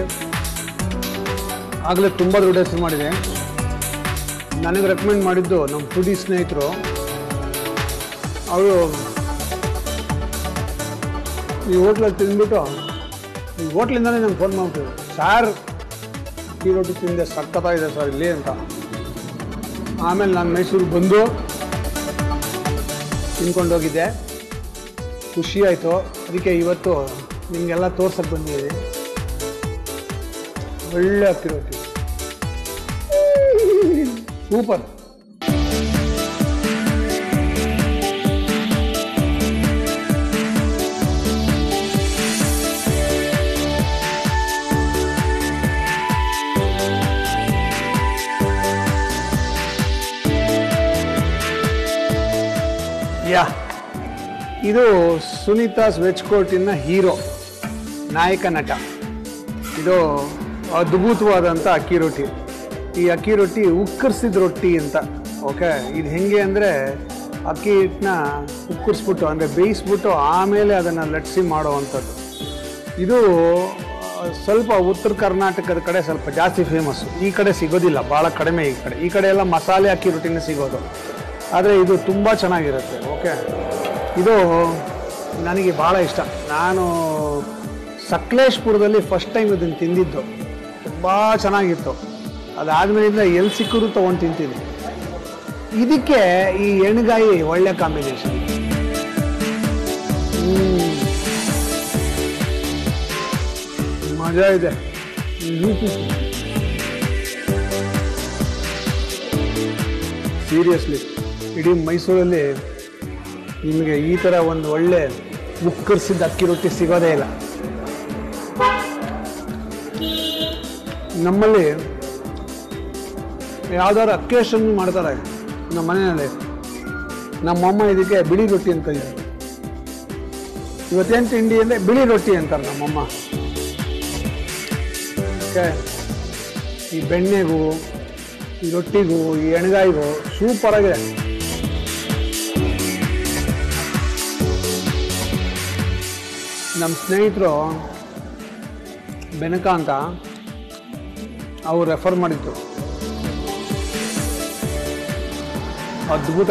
Speaker 1: ಆಗಲೇ ತುಂಬ ದೊಡ್ಡ ಹೆಸರು ಮಾಡಿದೆ ನನಗೆ ರೆಕಮೆಂಡ್ ಮಾಡಿದ್ದು ನಮ್ಮ ಫುಡಿ ಸ್ನೇಹಿತರು ಅವರು ಈ ಹೋಟ್ಲಲ್ಲಿ ತಿಂದ್ಬಿಟ್ಟು ಈ ಹೋಟ್ಲಿಂದಲೇ ನಂಗೆ ಫೋನ್ ಮಾಡ್ಬಿಟ್ಟಿದ್ರು ಸಾರ್ ಈ ರೊಟ್ಟಿ ತಿಂದೆ ಸಖತ್ತಾಗಿದೆ ಸರ್ ಇಲ್ಲಿ ಅಂತ ಆಮೇಲೆ ನಾನು ಮೈಸೂರಿಗೆ ಬಂದು ತಿನ್ಕೊಂಡು ಹೋಗಿದ್ದೆ ಖುಷಿ ಆಯಿತು ಅದಕ್ಕೆ ಇವತ್ತು ನಿಮಗೆಲ್ಲ ತೋರ್ಸಕ್ಕೆ ಬಂದಿದ್ದೀನಿ ಒಳ್ಳೆ ಅಕ್ಕಿ ರೊಟ್ಟಿ ಸೂಪರ್ ಯಾ ಇದು ಸುನೀತಾಸ್ ವೆಜ್ ಕೋರ್ಟಿನ ಹೀರೋ ನಾಯಕ ನಟ ಇದು ಅದ್ಭುತವಾದಂಥ ಅಕ್ಕಿ ರೊಟ್ಟಿ ಈ ಅಕ್ಕಿ ರೊಟ್ಟಿ ಉಕ್ಕರ್ಸಿದ ರೊಟ್ಟಿ ಅಂತ ಓಕೆ ಇದು ಹೆಂಗೆ ಅಂದರೆ ಅಕ್ಕಿ ಹಿಟ್ಟನ್ನ ಉಕ್ಕರಿಸ್ಬಿಟ್ಟು ಅಂದರೆ ಬೇಯಿಸ್ಬಿಟ್ಟು ಆಮೇಲೆ ಅದನ್ನು ಲಟ್ಸಿ ಮಾಡೋವಂಥದ್ದು ಇದು ಆ, ಸ್ವಲ್ಪ ಉತ್ತರ ಕರ್ನಾಟಕದ ಕಡೆ ಸ್ವಲ್ಪ ಜಾಸ್ತಿ ಫೇಮಸ್ಸು ಈ ಕಡೆ ಸಿಗೋದಿಲ್ಲ ಭಾಳ ಕಡಿಮೆ ಈ ಕಡೆ ಈ ಕಡೆ ಎಲ್ಲ ಮಸಾಲೆ ಅಕ್ಕಿ ರೊಟ್ಟಿನೇ ಸಿಗೋದು ಆದರೆ ಇದು ತುಂಬ ಚೆನ್ನಾಗಿರುತ್ತೆ ಓಕೆ ಇದು ನನಗೆ ಭಾಳ ಇಷ್ಟ ನಾನು ಸಕಲೇಶ್ಪುರದಲ್ಲಿ ಫಸ್ಟ್ ಟೈಮ್ ಇದನ್ನು ತಿಂದಿದ್ದು ತುಂಬ ಚೆನ್ನಾಗಿತ್ತು ಅದಾದ್ಮೇಲಿಂದ ಎಲ್ಲಿ ಸಿಕ್ಕರೂ ತೊಗೊಂಡು ತಿಂತೀನಿ ಇದಕ್ಕೆ ಈ ಎಣ್ಗಾಯಿ ಒಳ್ಳೆ ಕಾಂಬಿನೇಷನ್ ಮಜಾ ಇದೆ ಸೀರಿಯಸ್ಲಿ ಇಡೀ ಮೈಸೂರಲ್ಲಿ ನಿಮಗೆ ಈ ಥರ ಒಂದು ಒಳ್ಳೆ ಮುಕ್ಕರಿಸಿದ ಅಕ್ಕಿ ರೊಟ್ಟಿ ಸಿಗೋದೇ ಇಲ್ಲ ನಮ್ಮಲ್ಲಿ ಯಾವ್ದಾದ್ರು ಅಕ್ಕೇಶನ್ ಮಾಡ್ತಾರೆ ನಮ್ಮ ಮನೆಯಲ್ಲಿ ನಮ್ಮಮ್ಮ ಇದಕ್ಕೆ ಬಿಳಿ ರೊಟ್ಟಿ ಅಂತ ಇದೆ ಇವತ್ತೇನು ತಿಂಡಿ ಅಂದರೆ ಬಿಳಿ ರೊಟ್ಟಿ ಅಂತಾರೆ ನಮ್ಮಮ್ಮ ಓಕೆ ಈ ಬೆಣ್ಣೆಗೂ ಈ ರೊಟ್ಟಿಗೂ ಈ ಎಣ್ಗಾಯಿಗೂ ಸೂಪರ್ ಆಗಿದೆ ನಮ್ಮ ಸ್ನೇಹಿತರು ಬೆನಕ ಅಂತ ಅವ್ರು ರೆಫರ್ ಮಾಡಿದ್ದು ಅದ್ಭುತ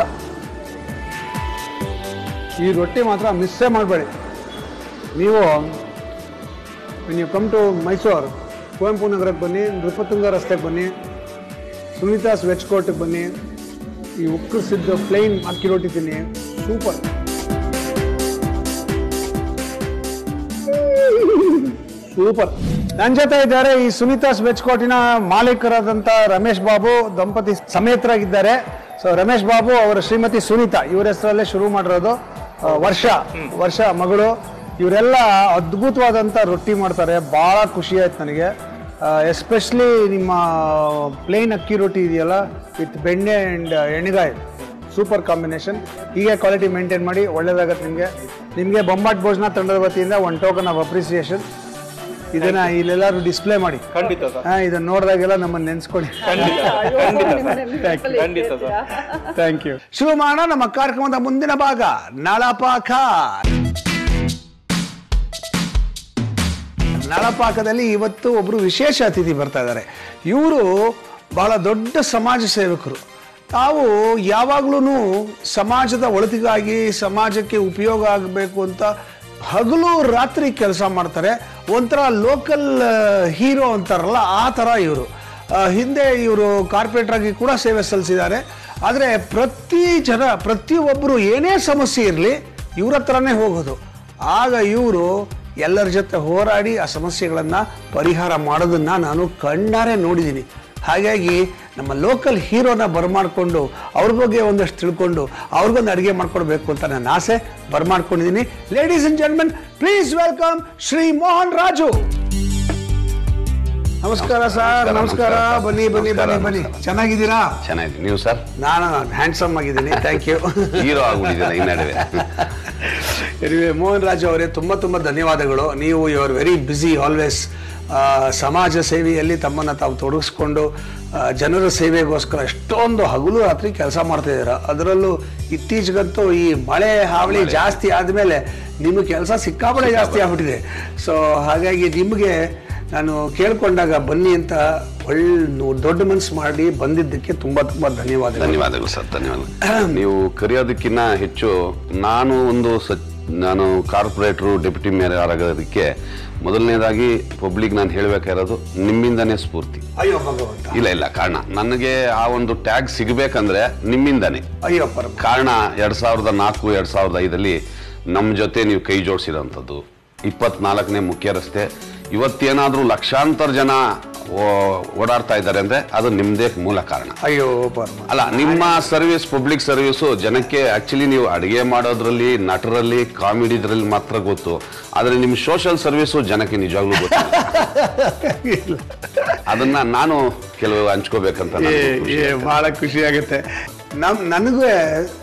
Speaker 1: ಈ ರೊಟ್ಟಿ ಮಾತ್ರ ಮಿಸ್ಸೇ ಮಾಡಬೇಡಿ ನೀವು when you come to Mysuru Kuvempu ನಗರಕ್ಕೆ ಬನ್ನಿ ನೃಪತುಂಗ ರಸ್ತೆಗೆ ಬನ್ನಿ ಸುನೀತಾಸ್ ವೆಜ್ ಕೋರ್ಟ್ಗೆ ಬನ್ನಿ ಈ ಉಕ್ಕರಿಸಿದ್ದು ಪ್ಲೈನ್ ಅಕ್ಕಿ ರೊಟ್ಟಿ ತಿನ್ನಿ ಸೂಪರ್ ಸೂಪರ್ ನನ್ನ ಜೊತೆ ಇದ್ದಾರೆ ಈ ಸುನೀತಾಸ್ ವೆಜ್ ಕೋರ್ಟಿನ ಮಾಲೀಕರಾದಂಥ ರಮೇಶ್ ಬಾಬು ದಂಪತಿ ಸಮೇತರಾಗಿದ್ದಾರೆ ಸೊ ರಮೇಶ್ ಬಾಬು ಅವರ ಶ್ರೀಮತಿ ಸುನೀತಾ ಇವರ ಹೆಸರಲ್ಲೇ ಶುರು ಮಾಡಿರೋದು ಆ, ವರ್ಷ ವರ್ಷ ಮಗಳು ಇವರೆಲ್ಲ ಅದ್ಭುತವಾದಂಥ ರೊಟ್ಟಿ ಮಾಡ್ತಾರೆ ಭಾಳ ಖುಷಿ ಆಯ್ತು ನನಗೆ ಎಸ್ಪೆಷಲಿ ನಿಮ್ಮ ಪ್ಲೇನ್ ಅಕ್ಕಿ ರೊಟ್ಟಿ ಇದೆಯಲ್ಲ with benne and ennegayi super combination ಹೀಗೆ ಕ್ವಾಲಿಟಿ ಮೇಂಟೈನ್ ಮಾಡಿ ಒಳ್ಳೇದಾಗತ್ತೆ ನಿಮಗೆ ನಿಮಗೆ ಬೊಂಬಾಟ್ ಭೋಜನ ತಂಡದ ವತಿಯಿಂದ ಒನ್ ಟೋಕನ್ ಆಫ್ ಅಪ್ರಿಸಿಯೇಷನ್ ಇದನ್ನ ಇಲ್ಲೆಲ್ಲರೂ ಡಿಸ್ಪ್ಲೇ ಮಾಡಿ
Speaker 4: ಖಂಡಿತ ಸರ್
Speaker 1: ಹಾ ಇದನ್ನ ನೋಡಿದಾಗೆಲ್ಲ ನಮ್ಮನ್ನ ನೆನ್ಸ್ಕೊಳ್ಳಿ
Speaker 4: ಖಂಡಿತ ಸರ್
Speaker 1: ಥ್ಯಾಂಕ್ ಯು ಶುರು ಮಾಡೋಣ ನಮ್ಮ ಕಾರ್ಯಕ್ರಮದ ಮುಂದಿನ ಭಾಗ ನಳಪಾಕ ನಳಪಾಕದಲ್ಲಿ ಇವತ್ತು ಒಬ್ರು ವಿಶೇಷ ಅತಿಥಿ ಬರ್ತಾ ಇದ್ದಾರೆ ಇವರು ಬಹಳ ದೊಡ್ಡ ಸಮಾಜ ಸೇವಕರು ತಾವು ಯಾವಾಗ್ಲೂ ಸಮಾಜದ ಒಳಿತಿಗಾಗಿ ಸಮಾಜಕ್ಕೆ ಉಪಯೋಗ ಆಗಬೇಕು ಅಂತ ಹಗಲು ರಾತ್ರಿ ಕೆಲಸ ಮಾಡ್ತಾರೆ ಒಂಥರ ಲೋಕಲ್ ಹೀರೋ ಅಂತಾರಲ್ಲ ಆ ಥರ ಇವರು ಹಿಂದೆ ಇವರು ಕಾರ್ಪೊರೇಟರ್ ಆಗಿ ಕೂಡ ಸೇವೆ ಸಲ್ಲಿಸಿದ್ದಾರೆ ಆದರೆ ಪ್ರತಿ ಜನ ಪ್ರತಿಯೊಬ್ಬರು ಏನೇ ಸಮಸ್ಯೆ ಇರಲಿ ಇವ್ರ ಹತ್ರನೇ ಹೋಗೋದು ಆಗ ಇವರು ಎಲ್ಲರ ಜೊತೆ ಹೋರಾಡಿ ಆ ಸಮಸ್ಯೆಗಳನ್ನು ಪರಿಹಾರ ಮಾಡೋದನ್ನ ನಾನು ಕಣ್ಣಾರೆ ನೋಡಿದ್ದೀನಿ ಹಾಗಾಗಿ ನಮ್ಮ ಲೋಕಲ್ ಹೀರೋನ ಬರಮಾಡ್ಕೊಂಡು ಅವ್ರ ಬಗ್ಗೆ ಒಂದಷ್ಟು ತಿಳ್ಕೊಂಡು ಅವ್ರಿಗೊಂದು ಅಡುಗೆ ಮಾಡ್ಕೊಡ್ಬೇಕು ಅಂತ ನನ್ನ ಆಸೆ ಬರಮಾಡ್ಕೊಂಡಿದ್ದೀನಿ ladies and gentleman please welcome Shri Mohan Raju ನಮಸ್ಕಾರ ಸರ್ ನಮಸ್ಕಾರ ಬನ್ನಿ ಬನ್ನಿ ಬನ್ನಿ ಬನ್ನಿ ಚೆನ್ನಾಗಿದ್ದೀರಾ
Speaker 5: ಚೆನ್ನಾಗಿದೆ ನೀವು ಸರ್
Speaker 1: ನಾನು ಹ್ಯಾಂಡ್ಸಮ್ ಆಗಿದ್ದೀನಿ ಥ್ಯಾಂಕ್ ಯು
Speaker 5: ಹೀರೋ ಆಗ್ಬಿಟ್ಟಿದ್ದೀರ ಈ ನಡುವೆ
Speaker 1: ಎನಿವೆ ಮೋಹನ್ ರಾಜು ಅವರೇ ತುಂಬ ತುಂಬ ಧನ್ಯವಾದಗಳು ನೀವು you are very busy always ಸಮಾಜ ಸೇವೆಯಲ್ಲಿ ತಮ್ಮನ್ನು ತಾವು ತೊಡಗಿಸ್ಕೊಂಡು ಆ, ಜನರ ಸೇವೆಗೋಸ್ಕರ ಎಷ್ಟೊಂದು ಹಗಲು ರಾತ್ರಿ ಕೆಲಸ ಮಾಡ್ತಾ ಇದ್ದೀರಾ ಅದರಲ್ಲೂ ಇತ್ತೀಚೆಗಂತೂ ಈ ಮಳೆ ಹಾವಳಿ ಜಾಸ್ತಿ ಆದಮೇಲೆ ನಿಮ್ಮ ಕೆಲಸ ಸಿಕ್ಕಾಪಟ್ಟೆ ಜಾಸ್ತಿ ಆಗ್ಬಿಟ್ಟಿದೆ ಸೊ ಹಾಗಾಗಿ ನಿಮಗೆ ನಾನು ಕೇಳ್ಕೊಂಡಾಗ ಬನ್ನಿ ಅಂತ ಒಳ್ಳೆ ದೊಡ್ಡ ಮನಸ್ಸು ಮಾಡಿ ಬಂದಿದ್ದಕ್ಕೆ ತುಂಬ ತುಂಬ ಧನ್ಯವಾದಗಳು
Speaker 5: ಧನ್ಯವಾದಗಳು ಸರ್ ಧನ್ಯವಾದ ನೀವು ಕರೆಯೋದಕ್ಕಿಂತ ಹೆಚ್ಚು ನಾನು ಒಂದು ಸ ನಾನು ಕಾರ್ಪೊರೇಟ್ರು ಡೆಪ್ಯೂಟಿ ಮೇಯರ್ ಆಗೋದಕ್ಕೆ ಮೊದಲನೇದಾಗಿ ಪಬ್ಲಿಕ್ ನಾನು ಹೇಳಬೇಕಾಗಿರೋದು ನಿಮ್ಮಿಂದನೇ ಸ್ಫೂರ್ತಿ
Speaker 1: ಅಯ್ಯೋ ಭಗವಂತ
Speaker 5: ಇಲ್ಲ ಇಲ್ಲ ಕಾರಣ ನನಗೆ ಆ ಒಂದು ಟ್ಯಾಗ್ ಸಿಗಬೇಕಂದ್ರೆ ನಿಮ್ಮಿಂದನೇ
Speaker 1: ಅಯ್ಯೋ ಪರಮ
Speaker 5: ಕಾರಣ ಎರಡ್ ಸಾವಿರದ ನಾಲ್ಕು ಎರಡ್ ಸಾವಿರದ ಐದಲ್ಲಿ ನಮ್ಮ ಜೊತೆ ನೀವು ಕೈ ಜೋಡಿಸಿರೋಂಥದ್ದು ಇಪ್ಪತ್ನಾಲ್ಕನೇ ಮುಖ್ಯ ರಸ್ತೆ ಇವತ್ತೇನಾದ್ರೂ ಲಕ್ಷಾಂತರ ಜನ ಓ- ಓಡಾಡ್ತಾ ಇದ್ದಾರೆ ಅಂದ್ರೆ ಅದು ನಿಮ್ದೇ ಮೂಲ ಕಾರಣ
Speaker 1: ಅಯ್ಯೋ ಪರಮ
Speaker 5: ಅಲ್ಲ ನಿಮ್ಮ ಸರ್ವಿಸ್ ಪಬ್ಲಿಕ್ ಸರ್ವಿಸು ಜನಕ್ಕೆ ಆಕ್ಚುಲಿ ನೀವು ಅಡಿಗೆ ಮಾಡೋದ್ರಲ್ಲಿ ನಟರಲ್ಲಿ ಕಾಮಿಡಿದ್ರಲ್ಲಿ ಮಾತ್ರ ಗೊತ್ತು ಆದ್ರೆ ನಿಮ್ಮ ಸೋಷಿಯಲ್ ಸರ್ವಿಸು ಜನಕ್ಕೆ ನಿಜವಾಗ್ಲೂ ಗೊತ್ತಿಲ್ಲ ಅದನ್ನ ನಾನು ಕೆಲವು ಹಂಚ್ಕೋಬೇಕಂತ
Speaker 1: ಏ
Speaker 5: ನನಗೂ ಖುಷಿ.
Speaker 1: ಏ ಬಹಳ ಖುಷಿ ಆಗುತ್ತೆ ನಮ್ ನನಗೂ